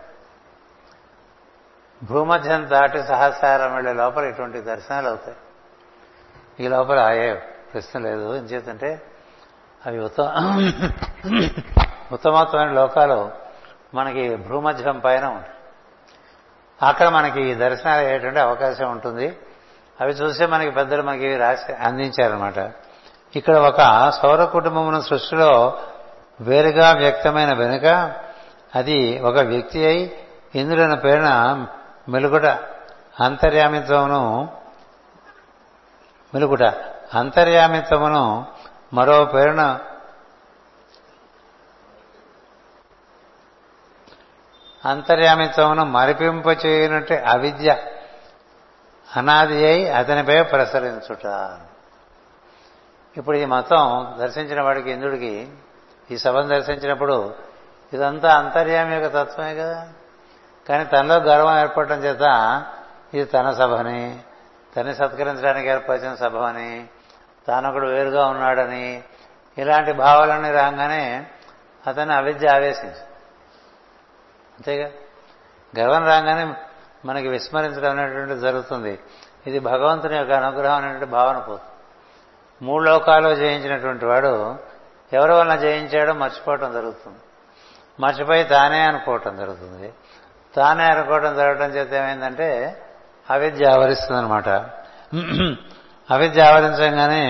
భూమధ్యం దాటి సహస్రారం వెళ్ళే లోపల ఇటువంటి దర్శనాలు అవుతాయి ఈ లోపల అయ్యే ప్రశ్న లేదు ఎంచేతంటే అవి ఉత్తమ ఉత్తమోత్తమైన లోకాలు మనకి భూమధ్యం పైన ఉంటాయి అక్కడ మనకి ఈ దర్శనాలు అయ్యేటువంటి అవకాశం ఉంటుంది అవి చూస్తే మనకి పెద్దలు మనకి రాసి అందించారనమాట ఇక్కడ ఒక సౌర కుటుంబమున సృష్టిలో వేరుగా వ్యక్తమైన వెనుక అది ఒక వ్యక్తి అయి ఇంద్రుని పేరున మెలుగుట అంతర్యామిత్వమును మెలుగుట అంతర్యామిత్వమును మరో పేరున అంతర్యామిత్వమును మరిపింపచేయనట్టు అవిద్య అనాది అయి అతనిపై ప్రసరించుట ఇప్పుడు ఈ మతం దర్శించిన వాడికి ఇంద్రుడికి ఈ సభను దర్శించినప్పుడు ఇదంతా అంతర్యామి యొక్క తత్వమే కదా కానీ తనలో గర్వం ఏర్పడటం చేత ఇది తన సభని తన్ని సత్కరించడానికి ఏర్పరిచిన సభ అని తానొకడు వేరుగా ఉన్నాడని ఇలాంటి భావాలన్నీ రాగానే అతన్ని అవిద్య ఆవేశించి అంతేగా గర్వం రాగానే మనకి విస్మరించడం అనేటువంటిది జరుగుతుంది ఇది భగవంతుని యొక్క అనుగ్రహం అనేటువంటి భావన పోతుంది మూడు లోకాలు జయించినటువంటి వాడు ఎవరి వలన జయించాడో మర్చిపోవటం జరుగుతుంది మర్చిపోయి తానే అనుకోవటం జరుగుతుంది తానే అనుకోవటం జరగటం చేత ఏమైందంటే అవిద్య ఆవరిస్తుంది అనమాట అవిద్య ఆవరించగానే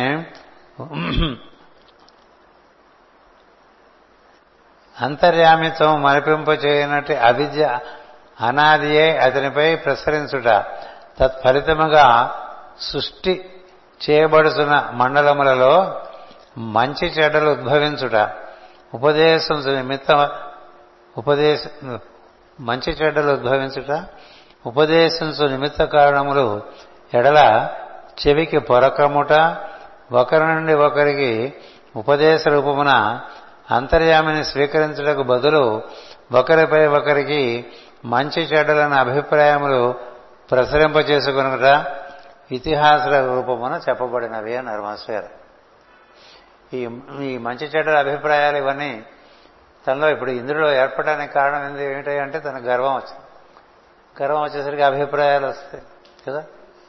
అంతర్యామిత్వం మరిపింపచేయనట్టు అవిద్య అనాదియే అతనిపై ప్రసరించుట తత్ఫలితముగా సృష్టి చేయబడుతున్న మండలములలో మంచి చెడ్డలు ఉద్భవించుట ఉపదేశం నిమిత్త ఉపదేశ మంచి చెడ్డలు ఉద్భవించుట ఉపదేశించు నిమిత్త కారణములు ఎడల చెవికి పొరకముట ఒకరి నుండి ఒకరికి ఉపదేశ రూపమున అంతర్యామిని స్వీకరించుటకు బదులు ఒకరిపై ఒకరికి మంచి చెడ్డలన్న అభిప్రాయములు ప్రసరింపచేసుకునుట ఇతిహాస రూపమున చెప్పబడినవి అన్నారు మాస్టర్ ఈ ఈ మంచి చెడ్డల అభిప్రాయాలు ఇవన్నీ తనలో ఇప్పుడు ఇంద్రుడు ఏర్పడడానికి కారణం ఏంటి ఏమిటి అంటే తన గర్వం వచ్చింది గర్వం వచ్చేసరికి అభిప్రాయాలు వస్తాయి కదా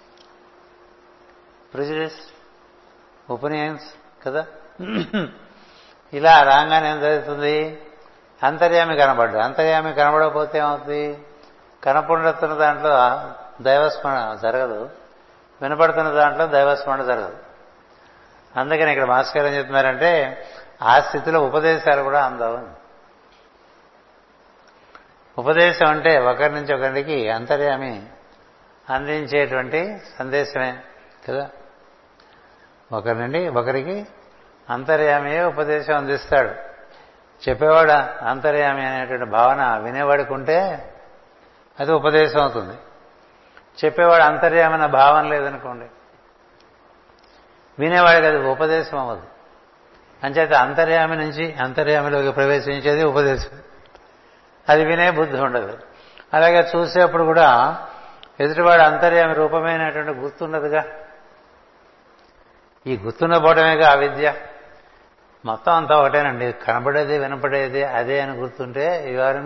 ప్రిజుడిస్ ఒపీనియన్స్ కదా ఇలా రాగానే ఏం జరుగుతుంది అంతర్యామి కనబడ్డు అంతర్యామి కనబడకపోతే ఏమవుతుంది కనపడుతున్న దాంట్లో దైవస్మరణ జరగదు వినపడుతున్న దాంట్లో దైవస్మరణ జరగదు అందుకని ఇక్కడ మాస్టర్ ఏం చెప్తున్నారంటే ఆ స్థితిలో ఉపదేశాలు కూడా అందవు ఉపదేశం అంటే ఒకరి నుంచి ఒకరికి అంతర్యామి అందించేటువంటి సందేశమే కదా ఒకరి నుండి ఒకరికి అంతర్యామియే ఉపదేశం అందిస్తాడు చెప్పేవాడు అంతర్యామి అనేటువంటి భావన వినేవాడికి ఉంటే అది ఉపదేశం అవుతుంది చెప్పేవాడు అంతర్యామి అన్న భావన లేదనుకోండి వినేవాడికి అది ఉపదేశం అవ్వదు అంచేత అంతర్యామి నుంచి అంతర్యామిలోకి ప్రవేశించేది ఉపదేశం అది వినే బుద్ధి ఉండదు అలాగే చూసేప్పుడు కూడా ఎదుటివాడు అంతర్యామి రూపమైనటువంటి గుర్తున్నదిగా ఈ గుర్తుండబోవడమేగా అవిద్య మొత్తం అంతా ఒకటేనండి కనబడేది వినపడేది అదే అని గుర్తుంటే ఇవారు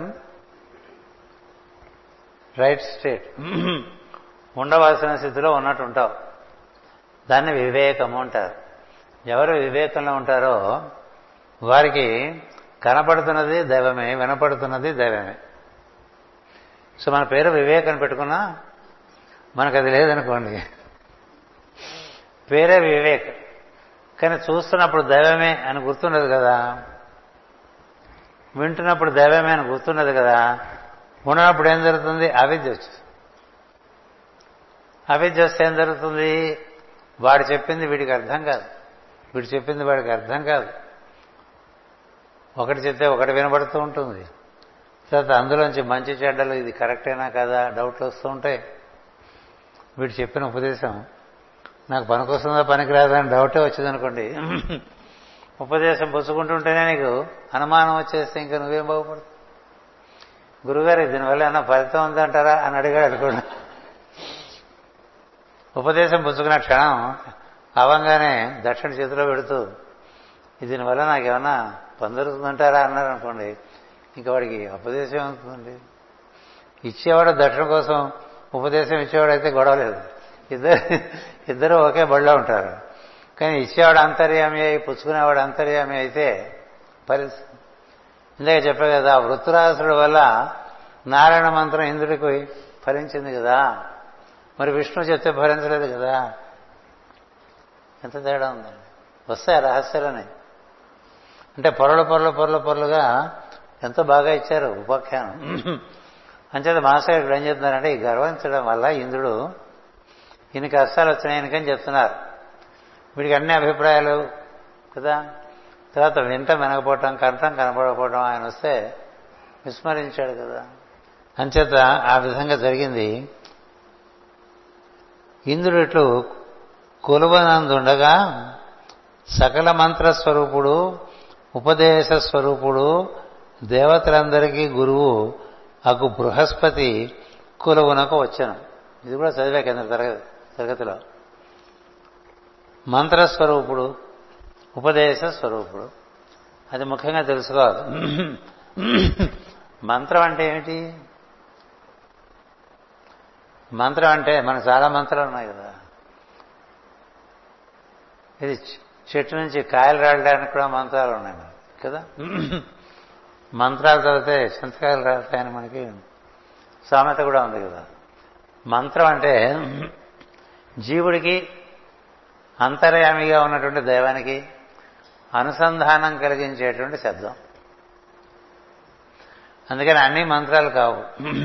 రైట్ స్టేట్ ఉండవలసిన స్థితిలో ఉన్నట్టు ఉంటావు దాన్ని వివేకము అంటారు ఎవరు వివేకంలో ఉంటారో వారికి కనపడుతున్నది దైవమే వినపడుతున్నది దైవమే సో మన పేరు వివేకం పెట్టుకున్నా మనకు అది లేదనుకోండి పేరే వివేక్ కానీ చూస్తున్నప్పుడు దైవమే అని గుర్తున్నది కదా వింటున్నప్పుడు దైవమే అని గుర్తున్నది కదా ఉన్నప్పుడు ఏం జరుగుతుంది అవిద్య వచ్చేది అవిద్య వస్తే ఏం జరుగుతుంది వాడు చెప్పింది వీడికి అర్థం కాదు వీడు చెప్పింది వాడికి అర్థం కాదు ఒకటి చెప్తే ఒకటి వినబడుతూ ఉంటుంది తర్వాత అందులోంచి మంచి చెడ్డలు ఇది కరెక్టేనా కదా డౌట్లు వస్తూ ఉంటాయి వీడు చెప్పిన ఉపదేశం నాకు పనికొస్తుందా పనికిరాదా అని డౌటే వచ్చిందనుకోండి ఉపదేశం పుచ్చుకుంటుంటేనే నీకు అనుమానం వచ్చేస్తే ఇంకా నువ్వేం బాగుపడతావు గురుగారు దీనివల్ల ఏమన్నా ఫలితం ఉందంటారా అని అడిగాడు అనుకోండి ఉపదేశం పుచ్చుకున్న క్షణం అవంగానే దక్షిణ చేతిలో పెడుతూ దీనివల్ల నాకేమన్నా పొందరుతుందంటారా అన్నారు అనుకోండి ఇంకా వాడికి ఉపదేశం అవుతుందండి ఇచ్చేవాడు దక్షిణ కోసం ఉపదేశం ఇచ్చేవాడైతే గొడవ లేదు ఇద్దరు ఇద్దరు ఒకే బడిలో ఉంటారు కానీ ఇచ్చేవాడు అంతర్యామి అయి పుచ్చుకునేవాడు అంతర్యామి అయితే పరిస్థితి ఇందాక చెప్పే కదా వృత్తురాసుడు వల్ల నారాయణ మంత్రం ఇంద్రుడికి ఫలించింది కదా మరి విష్ణు చెప్తే భరించలేదు కదా ఎంత తేడా ఉందండి వస్తాయి రహస్యాలని అంటే పొరలు పొరలు పొరలు పొరలుగా ఎంతో బాగా ఇచ్చారు ఉపాఖ్యానం అంచేత మాస్టర్ ఇక్కడ ఏం చెప్తున్నారంటే ఈ గర్వించడం వల్ల ఇంద్రుడు ఇన్ని కష్టాలు వచ్చినాయనికని చెప్తున్నారు వీడికి అన్ని అభిప్రాయాలు కదా తర్వాత వింట వినకపోవటం కంఠం కనపడకపోవటం ఆయన వస్తే విస్మరించాడు కదా అంచేత ఆ విధంగా జరిగింది ఇంద్రుడు ఇట్లు కొలువనందుండగా సకల మంత్ర స్వరూపుడు ఉపదేశ స్వరూపుడు దేవతలందరికీ గురువు అకు బృహస్పతి కులవునకు వచ్చాను ఇది కూడా చదివా కింద తరగతి తరగతిలో మంత్రస్వరూపుడు ఉపదేశ స్వరూపుడు అది ముఖ్యంగా తెలుసుకోవాలి మంత్రం అంటే ఏమిటి మంత్రం అంటే మనకు చాలా మంత్రాలు ఉన్నాయి కదా ఇది చెట్టు నుంచి కాయలు రాయడానికి కూడా మంత్రాలు ఉన్నాయి మనకి కదా మంత్రాలు చదివితే చింతకాయలు రాస్తాయని మనకి సామెత కూడా ఉంది కదా మంత్రం అంటే జీవుడికి అంతర్యామిగా ఉన్నటువంటి దైవానికి అనుసంధానం కలిగించేటువంటి శబ్దం అందుకని అన్ని మంత్రాలు కావు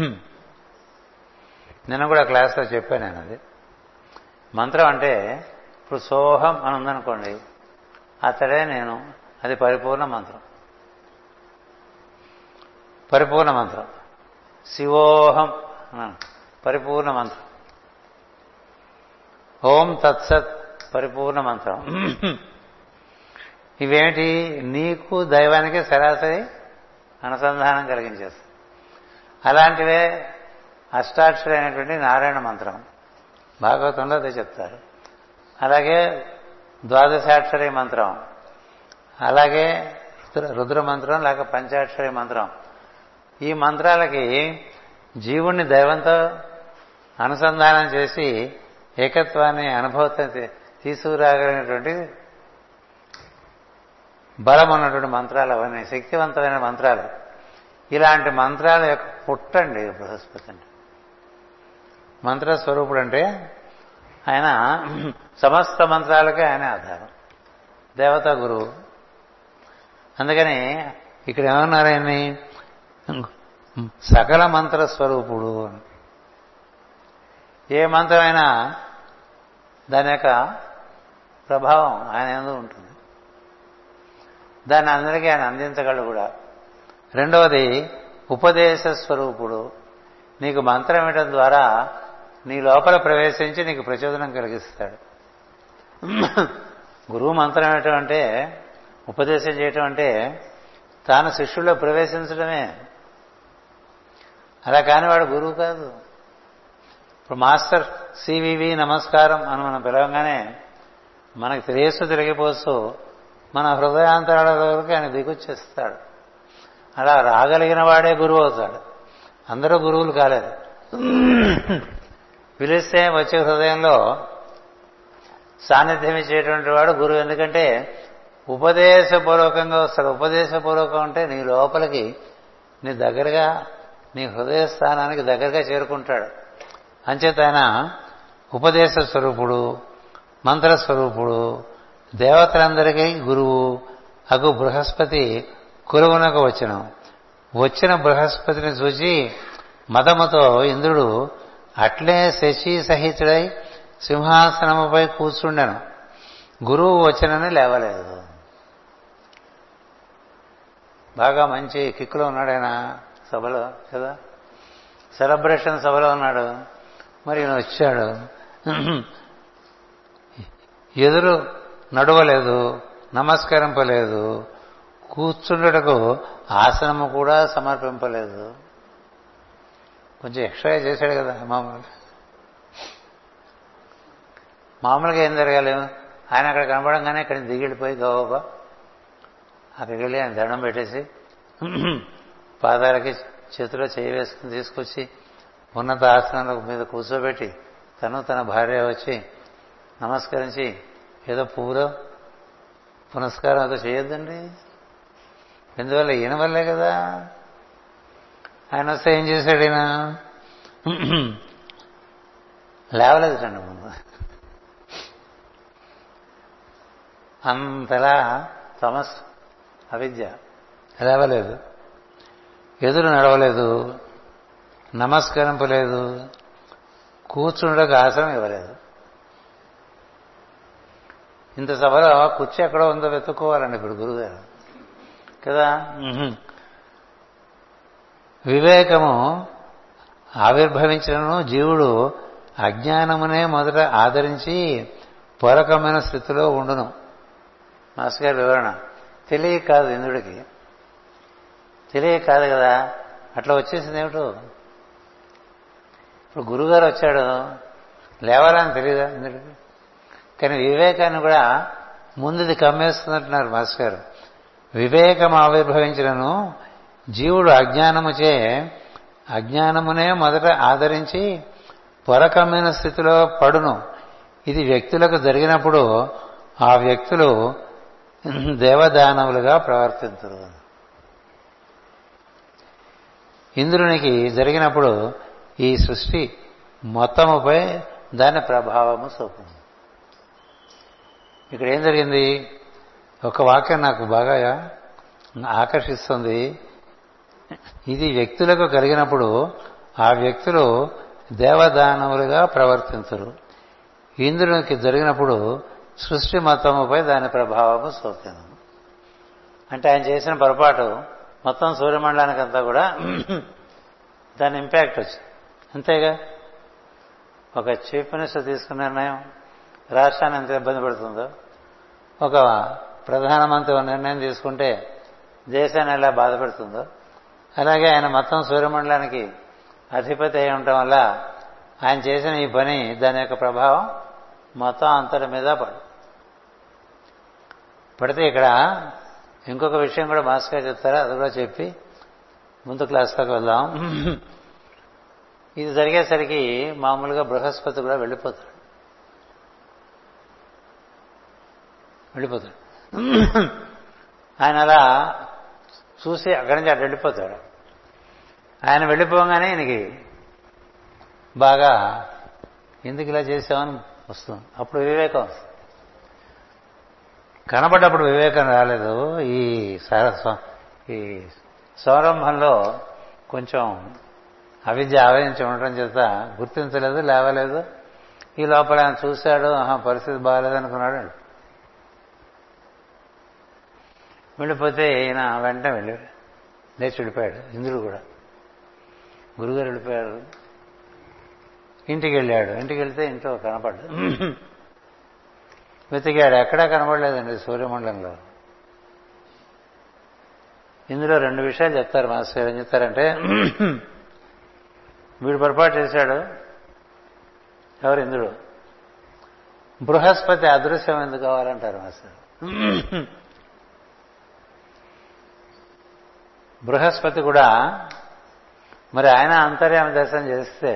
నిన్న కూడా క్లాస్లో చెప్పాను నేను అది మంత్రం అంటే ఇప్పుడు సోహం అని ఉందనుకోండి అతడే నేను అది పరిపూర్ణ మంత్రం పరిపూర్ణ మంత్రం శివోహం అన్నాను పరిపూర్ణ మంత్రం ఓం తత్సత్ పరిపూర్ణ మంత్రం ఇవేమిటి నీకు దైవానికి సరాసరి అనుసంధానం కలిగించేస్తుంది అలాంటివే అష్టాక్షరైనటువంటి నారాయణ మంత్రం భాగవతంలో అదే చెప్తారు అలాగే ద్వాదశాక్షరి మంత్రం అలాగే రుద్ర మంత్రం లేక పంచాక్షరి మంత్రం ఈ మంత్రాలకి జీవుణ్ణి దైవంతో అనుసంధానం చేసి ఏకత్వాన్ని అనుభవத்தை తీసుకురాగలిగినటువంటి బలం ఉన్నటువంటి మంత్రాలు అవన్నీ శక్తివంతమైన మంత్రాలు ఇలాంటి మంత్రాల యొక్క పుట్టండి బృహస్పతి అంటే మంత్రస్వరూపుడు అంటే ఆయన సమస్త మంత్రాలకే ఆయన ఆధారం దేవతా గురువు అందుకని ఇక్కడ ఏమన్నారు ఆయన్ని సకల మంత్ర స్వరూపుడు ఏ మంత్రమైనా దాని యొక్క ప్రభావం ఆయన ఎందు ఉంటుంది దాన్ని అందరికీ ఆయన అందించగలడు కూడా రెండవది ఉపదేశ స్వరూపుడు నీకు మంత్రం ఇవ్వడం ద్వారా నీ లోపల ప్రవేశించి నీకు ప్రచోదనం కలిగిస్తాడు గురువు మంత్రం ఇవ్వటం అంటే ఉపదేశం చేయటం అంటే తాను శిష్యుల్లో ప్రవేశించడమే అలా కాని వాడు గురువు కాదు ఇప్పుడు మాస్టర్ సివివి నమస్కారం అని మనం పిలవగానే మనకు తెలియస్తూ తిరిగిపోస్తూ మన హృదయాంతరాల వరకు ఆయన దిగొచ్చేస్తాడు అలా రాగలిగిన వాడే గురువు అవుతాడు అందరూ గురువులు కాలేదు పిలిస్తే వచ్చే హృదయంలో సాన్నిధ్యం ఇచ్చేటువంటి వాడు గురువు ఎందుకంటే ఉపదేశపూర్వకంగా వస్తాడు ఉపదేశపూర్వకం అంటే నీ లోపలికి నీ దగ్గరగా నీ హృదయ స్థానానికి దగ్గరగా చేరుకుంటాడు అంచేత ఆయన ఉపదేశ స్వరూపుడు మంత్రస్వరూపుడు దేవతలందరికీ గురువు అగు బృహస్పతి కురువునకు వచ్చిన వచ్చిన బృహస్పతిని చూచి మదముతో ఇంద్రుడు అట్లే శశి సహితుడై సింహాసనముపై కూర్చుండెను గురువు వచ్చినని లేవలేదు బాగా మంచి కిక్కులో ఉన్నాడు ఆయన సభలో కదా సెలబ్రేషన్ సభలో ఉన్నాడు మరి ఈయన వచ్చాడు ఎదురు నడవలేదు నమస్కరింపలేదు కూర్చుండటకు ఆసనము కూడా సమర్పింపలేదు కొంచెం ఎక్స్ట్రా చేశాడు కదా మామూలుగా మామూలుగా ఏం జరగాలి ఆయన అక్కడ కనపడంగానే ఇక్కడ దిగిడిపోయి గోవా అక్కడికి వెళ్ళి ఆయన దండం పెట్టేసి పాదాలకి చేతిలో చేయి వేసుకుని తీసుకొచ్చి ఉన్నత ఆసనంలో మీద కూర్చోబెట్టి తను తన భార్య వచ్చి నమస్కరించి ఏదో పువ్వులో పునస్కారం ఏదో చేయొద్దండి ఎందువల్ల ఈయన వల్లే కదా ఆయన వస్తే ఏం చేశాడు ఈయన లేవలేదు రండి ముందు అంతలా తమస్ అవిద్య లేవలేదు ఎదురు నడవలేదు నమస్కరింపలేదు కూర్చుండకు ఆసనం ఇవ్వలేదు ఇంత సభలో కుర్చీ ఎక్కడో ఉందో వెతుక్కోవాలండి ఇప్పుడు గురుగారు కదా వివేకము ఆవిర్భవించినను జీవుడు అజ్ఞానమునే మొదట ఆదరించి పూరకమైన స్థితిలో ఉండును మాస్టర్ గారి వివరణ తెలియక కాదు ఇంద్రుడికి తెలియక కాదు కదా అట్లా వచ్చేసింది ఏమిటో ఇప్పుడు గురుగారు వచ్చాడు లేవాలని తెలియదా ఇంద్రుడికి కానీ వివేకాన్ని కూడా ముందుది కమ్మేస్తున్నట్టున్నారు మాస్టర్ గారు వివేకం ఆవిర్భవించినను జీవుడు అజ్ఞానముచే అజ్ఞానమునే మొదట ఆదరించి పొరకమైన స్థితిలో పడును ఇది వ్యక్తులకు జరిగినప్పుడు ఆ వ్యక్తులు దేవదానవులుగా ప్రవర్తించరు ఇంద్రునికి జరిగినప్పుడు ఈ సృష్టి మొత్తముపై దాని ప్రభావము చూపింది ఇక్కడ ఏం జరిగింది ఒక వాక్యం నాకు బాగా ఆకర్షిస్తుంది ఇది వ్యక్తులకు కలిగినప్పుడు ఆ వ్యక్తులు దేవదానవులుగా ప్రవర్తించరు ఇంద్రునికి జరిగినప్పుడు సృష్టి మొత్తముపై దాని ప్రభావము సోకింది అంటే ఆయన చేసిన పొరపాటు మొత్తం సూర్యమండలానికంతా కూడా దాని ఇంపాక్ట్ వచ్చింది అంతేగా ఒక చీఫ్ మినిస్టర్ తీసుకున్న నిర్ణయం రాష్ట్రాన్ని ఎంత ఇబ్బంది పడుతుందో ఒక ప్రధానమంత్రి ఒక నిర్ణయం తీసుకుంటే దేశాన్ని ఎలా బాధపెడుతుందో అలాగే ఆయన మొత్తం సూర్యమండలానికి అధిపతి అయి ఉండటం వల్ల ఆయన చేసిన ఈ పని దాని యొక్క ప్రభావం మొత్తం అంతటి మీద పడు పడితే ఇక్కడ ఇంకొక విషయం కూడా మాస్టర్ చెప్తారా అది కూడా చెప్పి ముందు క్లాస్లోకి వెళ్దాం ఇది జరిగేసరికి మామూలుగా బృహస్పతి కూడా వెళ్ళిపోతాడు వెళ్ళిపోతాడు ఆయన అలా చూసి అక్కడి నుంచి అటు వెళ్ళిపోతాడు ఆయన వెళ్ళిపోగానే ఈయనకి బాగా ఎందుకు ఇలా చేసామని వస్తుంది అప్పుడు వివేకం వస్తుంది కనబడ్డప్పుడు వివేకం రాలేదు ఈ సరస్వ ఈ సౌరంభంలో కొంచెం అవిద్య ఆవరించి ఉండటం చేత గుర్తించలేదు లేవలేదు ఈ లోపల ఆయన చూశాడు ఆహా పరిస్థితి బాగాలేదు అనుకున్నాడు వెళ్ళిపోతే ఈయన వెంటనే వెళ్ళి లేచి వెళ్ళిపోయాడు ఇంద్రుడు కూడా గురుగారు వెళ్ళిపోయారు ఇంటికి వెళ్ళాడు ఇంటికి వెళ్తే ఇంట్లో కనపడ్డాడు వెతికాడు ఎక్కడా కనపడలేదండి సూర్యమండలంలో ఇందులో రెండు విషయాలు చెప్తారు మాస్టర్ గారు ఏం చెప్తారంటే వీడు పొరపాటు చేశాడు ఎవరు ఇంద్రుడు బృహస్పతి అదృశ్యం ఎందుకు కావాలంటారు మాస్టర్ బృహస్పతి కూడా మరి ఆయన అంతర్యామి దర్శనం చేస్తే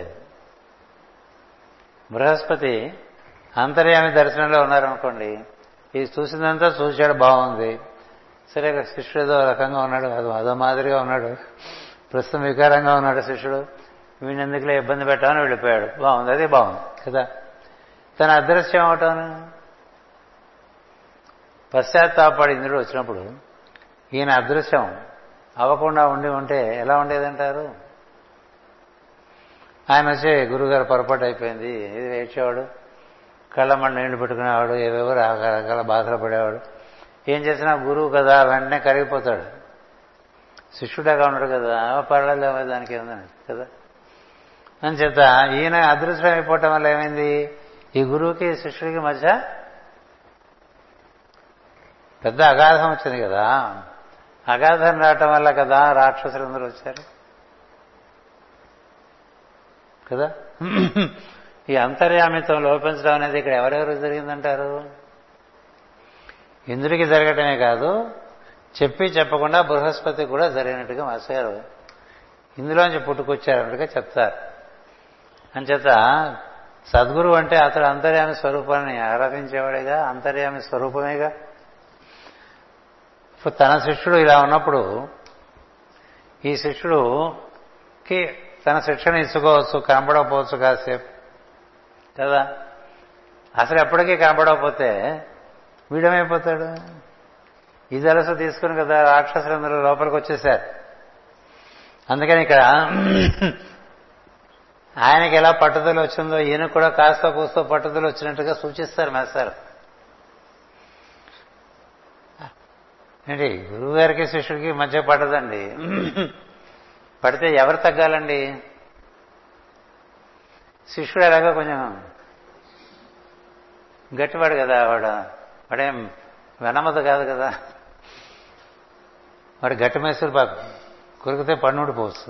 బృహస్పతి అంతర్యామి దర్శనంలో ఉన్నారనుకోండి ఇది చూసిందంతా చూశాడు బాగుంది సరే శిష్యుడు ఏదో రకంగా ఉన్నాడు అదో అదో మాదిరిగా ఉన్నాడు ప్రస్తుతం వికారంగా ఉన్నాడు శిష్యుడు వీడిని ఎందుకులే ఇబ్బంది పెట్టామని వెళ్ళిపోయాడు బాగుంది అదే బాగుంది కదా తన అదృశ్యం అవటం పశ్చాత్తాపడి ఇంద్రుడు వచ్చినప్పుడు ఈయన అదృశ్యం అవ్వకుండా ఉండి ఉంటే ఎలా ఉండేదంటారు ఆయన వచ్చి గురుగారు పొరపాటు అయిపోయింది ఇది వేసేవాడు కళ్ళమ్మడి నీళ్లు పెట్టుకునేవాడు ఏవేవో రకరకాల బాధలు పడేవాడు ఏం చేసినా గురువు కదా వెంటనే కరిగిపోతాడు శిష్యుడగా ఉండడు కదా పర్వాలేదు దానికి ఏముందని కదా అని చేత ఈయన అదృష్టం అయిపోవటం వల్ల ఏమైంది ఈ గురువుకి శిష్యుడికి మధ్య పెద్ద అగాధం వచ్చింది కదా అగాధం రావటం వల్ల కదా రాక్షసులందరూ వచ్చారు కదా ఈ అంతర్యామిత్వం లోపించడం అనేది ఇక్కడ ఎవరెవరు జరిగిందంటారు ఇంద్రుడికి జరగటమే కాదు చెప్పి చెప్పకుండా బృహస్పతి కూడా జరిగినట్టుగా మాస్టర్ ఇందులోంచి పుట్టుకొచ్చారన్నట్టుగా చెప్తారు అంచేత సద్గురు అంటే అతడు అంతర్యామి స్వరూపాన్ని ఆరాధించేవాడేగా అంతర్యామి స్వరూపమేగా తన శిష్యుడు ఇలా ఉన్నప్పుడు ఈ శిష్యుడుకి తన శిక్షణ ఇచ్చుకోవచ్చు కనబడకపోవచ్చు కాసేపు కదా అసలు ఎప్పటికీ కనబడకపోతే వీడమైపోతాడు ఇది అలస తీసుకుని కదా రాక్షసులందరూ లోపలికి వచ్చేసారు అందుకని ఇక్కడ ఆయనకి ఎలా పట్టుదల వచ్చిందో ఈయన కూడా కాస్త కూస్తో పట్టుదల వచ్చినట్టుగా సూచిస్తారు మేస్తారు ఏంటి గురువు గారికి శిష్యుడికి మధ్య పడదండి పడితే ఎవరు తగ్గాలండి శిష్యుడు ఎలాగో కొంచెం గట్టివాడు కదా వాడు వాడేం వెనమద కాదు కదా వాడు గట్టి మైసూరు పాకు కొరికితే పన్నుడు పోవచ్చు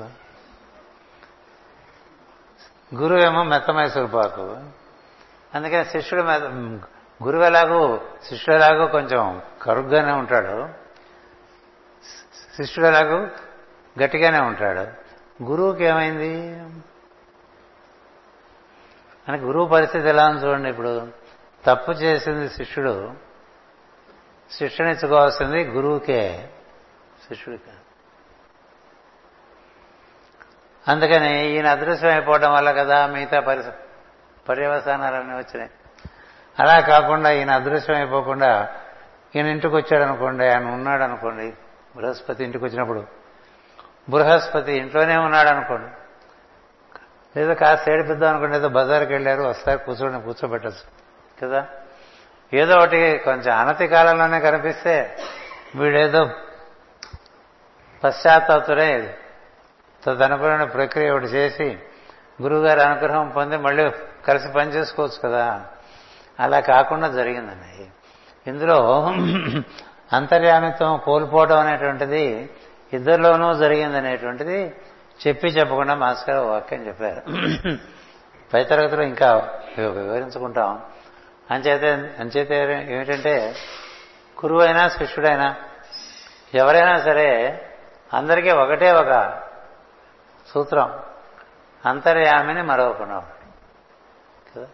గురువు ఏమో మెత్త మైసూరు పాకు అందుకని శిష్యుడు గురువు ఎలాగో శిష్యుడు ఎలాగో కొంచెం కరుగ్గానే ఉంటాడు శిష్యుడు ఎలాగో గట్టిగానే ఉంటాడు గురువుకి ఏమైంది అని గురువు పరిస్థితి ఎలా ఉంది చూడండి ఇప్పుడు తప్పు చేసింది శిష్యుడు శిక్షణించుకోవాల్సింది గురువుకే శిష్యుడికి అందుకని ఈయన అదృశ్యం అయిపోవడం వల్ల కదా మిగతా పరి పర్యవసానాలన్నీ వచ్చినాయి అలా కాకుండా ఈయన అదృశ్యం అయిపోకుండా ఈయన ఇంటికి వచ్చాడు అనుకోండి ఆయన ఉన్నాడు అనుకోండి బృహస్పతి ఇంటికి వచ్చినప్పుడు బృహస్పతి ఇంట్లోనే ఉన్నాడు అనుకోండి లేదా కాస్త ఏడిపిద్దాం అనుకోండి ఏదో బజార్కి వెళ్ళారు వస్తారు కూర్చోండి కూర్చోబెట్టచ్చు కదా ఏదో ఒకటి కొంచెం అనతి కాలంలోనే కనిపిస్తే వీడేదో పశ్చాత్తాతుడే తదనుకున్న ప్రక్రియ ఒకటి చేసి గురువుగారి అనుగ్రహం పొంది మళ్ళీ కలిసి పనిచేసుకోవచ్చు కదా అలా కాకుండా జరిగిందండి ఇందులో అంతర్యామిత్వం కోల్పోవడం అనేటువంటిది ఇద్దరిలోనూ జరిగిందనేటువంటిది చెప్పి చెప్పకుండా మాస్టర్ వాక్యం చెప్పారు పై తరగతిలో ఇంకా వివరించుకుంటాం అంచేతే అంచేతే ఏమిటంటే గురువైనా శిష్యుడైనా ఎవరైనా సరే అందరికీ ఒకటే ఒక సూత్రం అంతర్యామిని మరవకున్నాడు కదా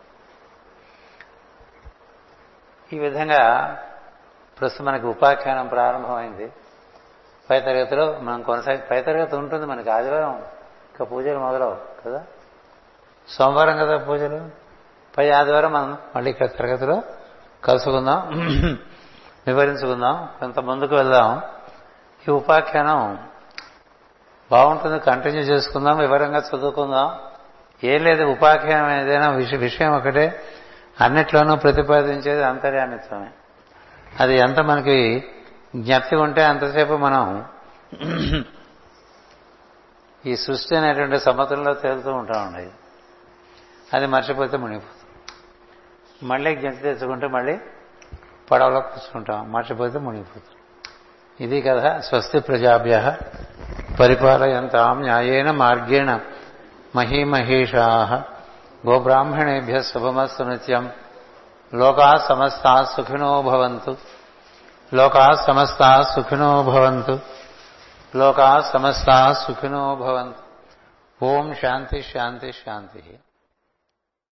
ఈ విధంగా ప్రస్తుతం మనకి ఉపాఖ్యానం ప్రారంభమైంది పై తరగతిలో మనం కొనసాగి పై తరగతి ఉంటుంది మనకి ఆదివారం ఇంకా పూజలు మొదలవు కదా సోమవారం కదా పూజలు పై ఆదివారం మనం మళ్ళీ ఇక్కడ తరగతిలో కలుసుకుందాం వివరించుకుందాం కొంత ముందుకు వెళ్దాం ఈ ఉపాఖ్యానం బాగుంటుంది కంటిన్యూ చేసుకుందాం వివరంగా చదువుకుందాం ఏం లేదు ఉపాఖ్యానం ఏదైనా విషయం ఒకటే అన్నిట్లోనూ ప్రతిపాదించేది అంతర్యామిత్వమే అది ఎంత మనకి జ్ఞప్తి ఉంటే అంతసేపు మనం ఈ సృష్టి అనేటువంటి సమతుల్లో తేలుతూ ఉంటామండి అది మర్చిపోతే మునిగిపోతుంది మళ్ళీ జ్ఞప్తి తెచ్చుకుంటే మళ్ళీ పడవలో కూర్చుంటాం మర్చిపోతే మునిగిపోతుంది ఇది కదా స్వస్తి ప్రజాభ్య పరిపాలయంతాం న్యాయేన మార్గేణ మహీమహేషా గోబ్రాహ్మణేభ్య శుభమస్తు నిత్యం లోకా సమస్తా సుఖినో భవంతు లోకా సమస్తా సుఖినో భవంతు లోకా సమస్తా సుఖినో భవంతు ఓం శాంతి శాంతి శాంతి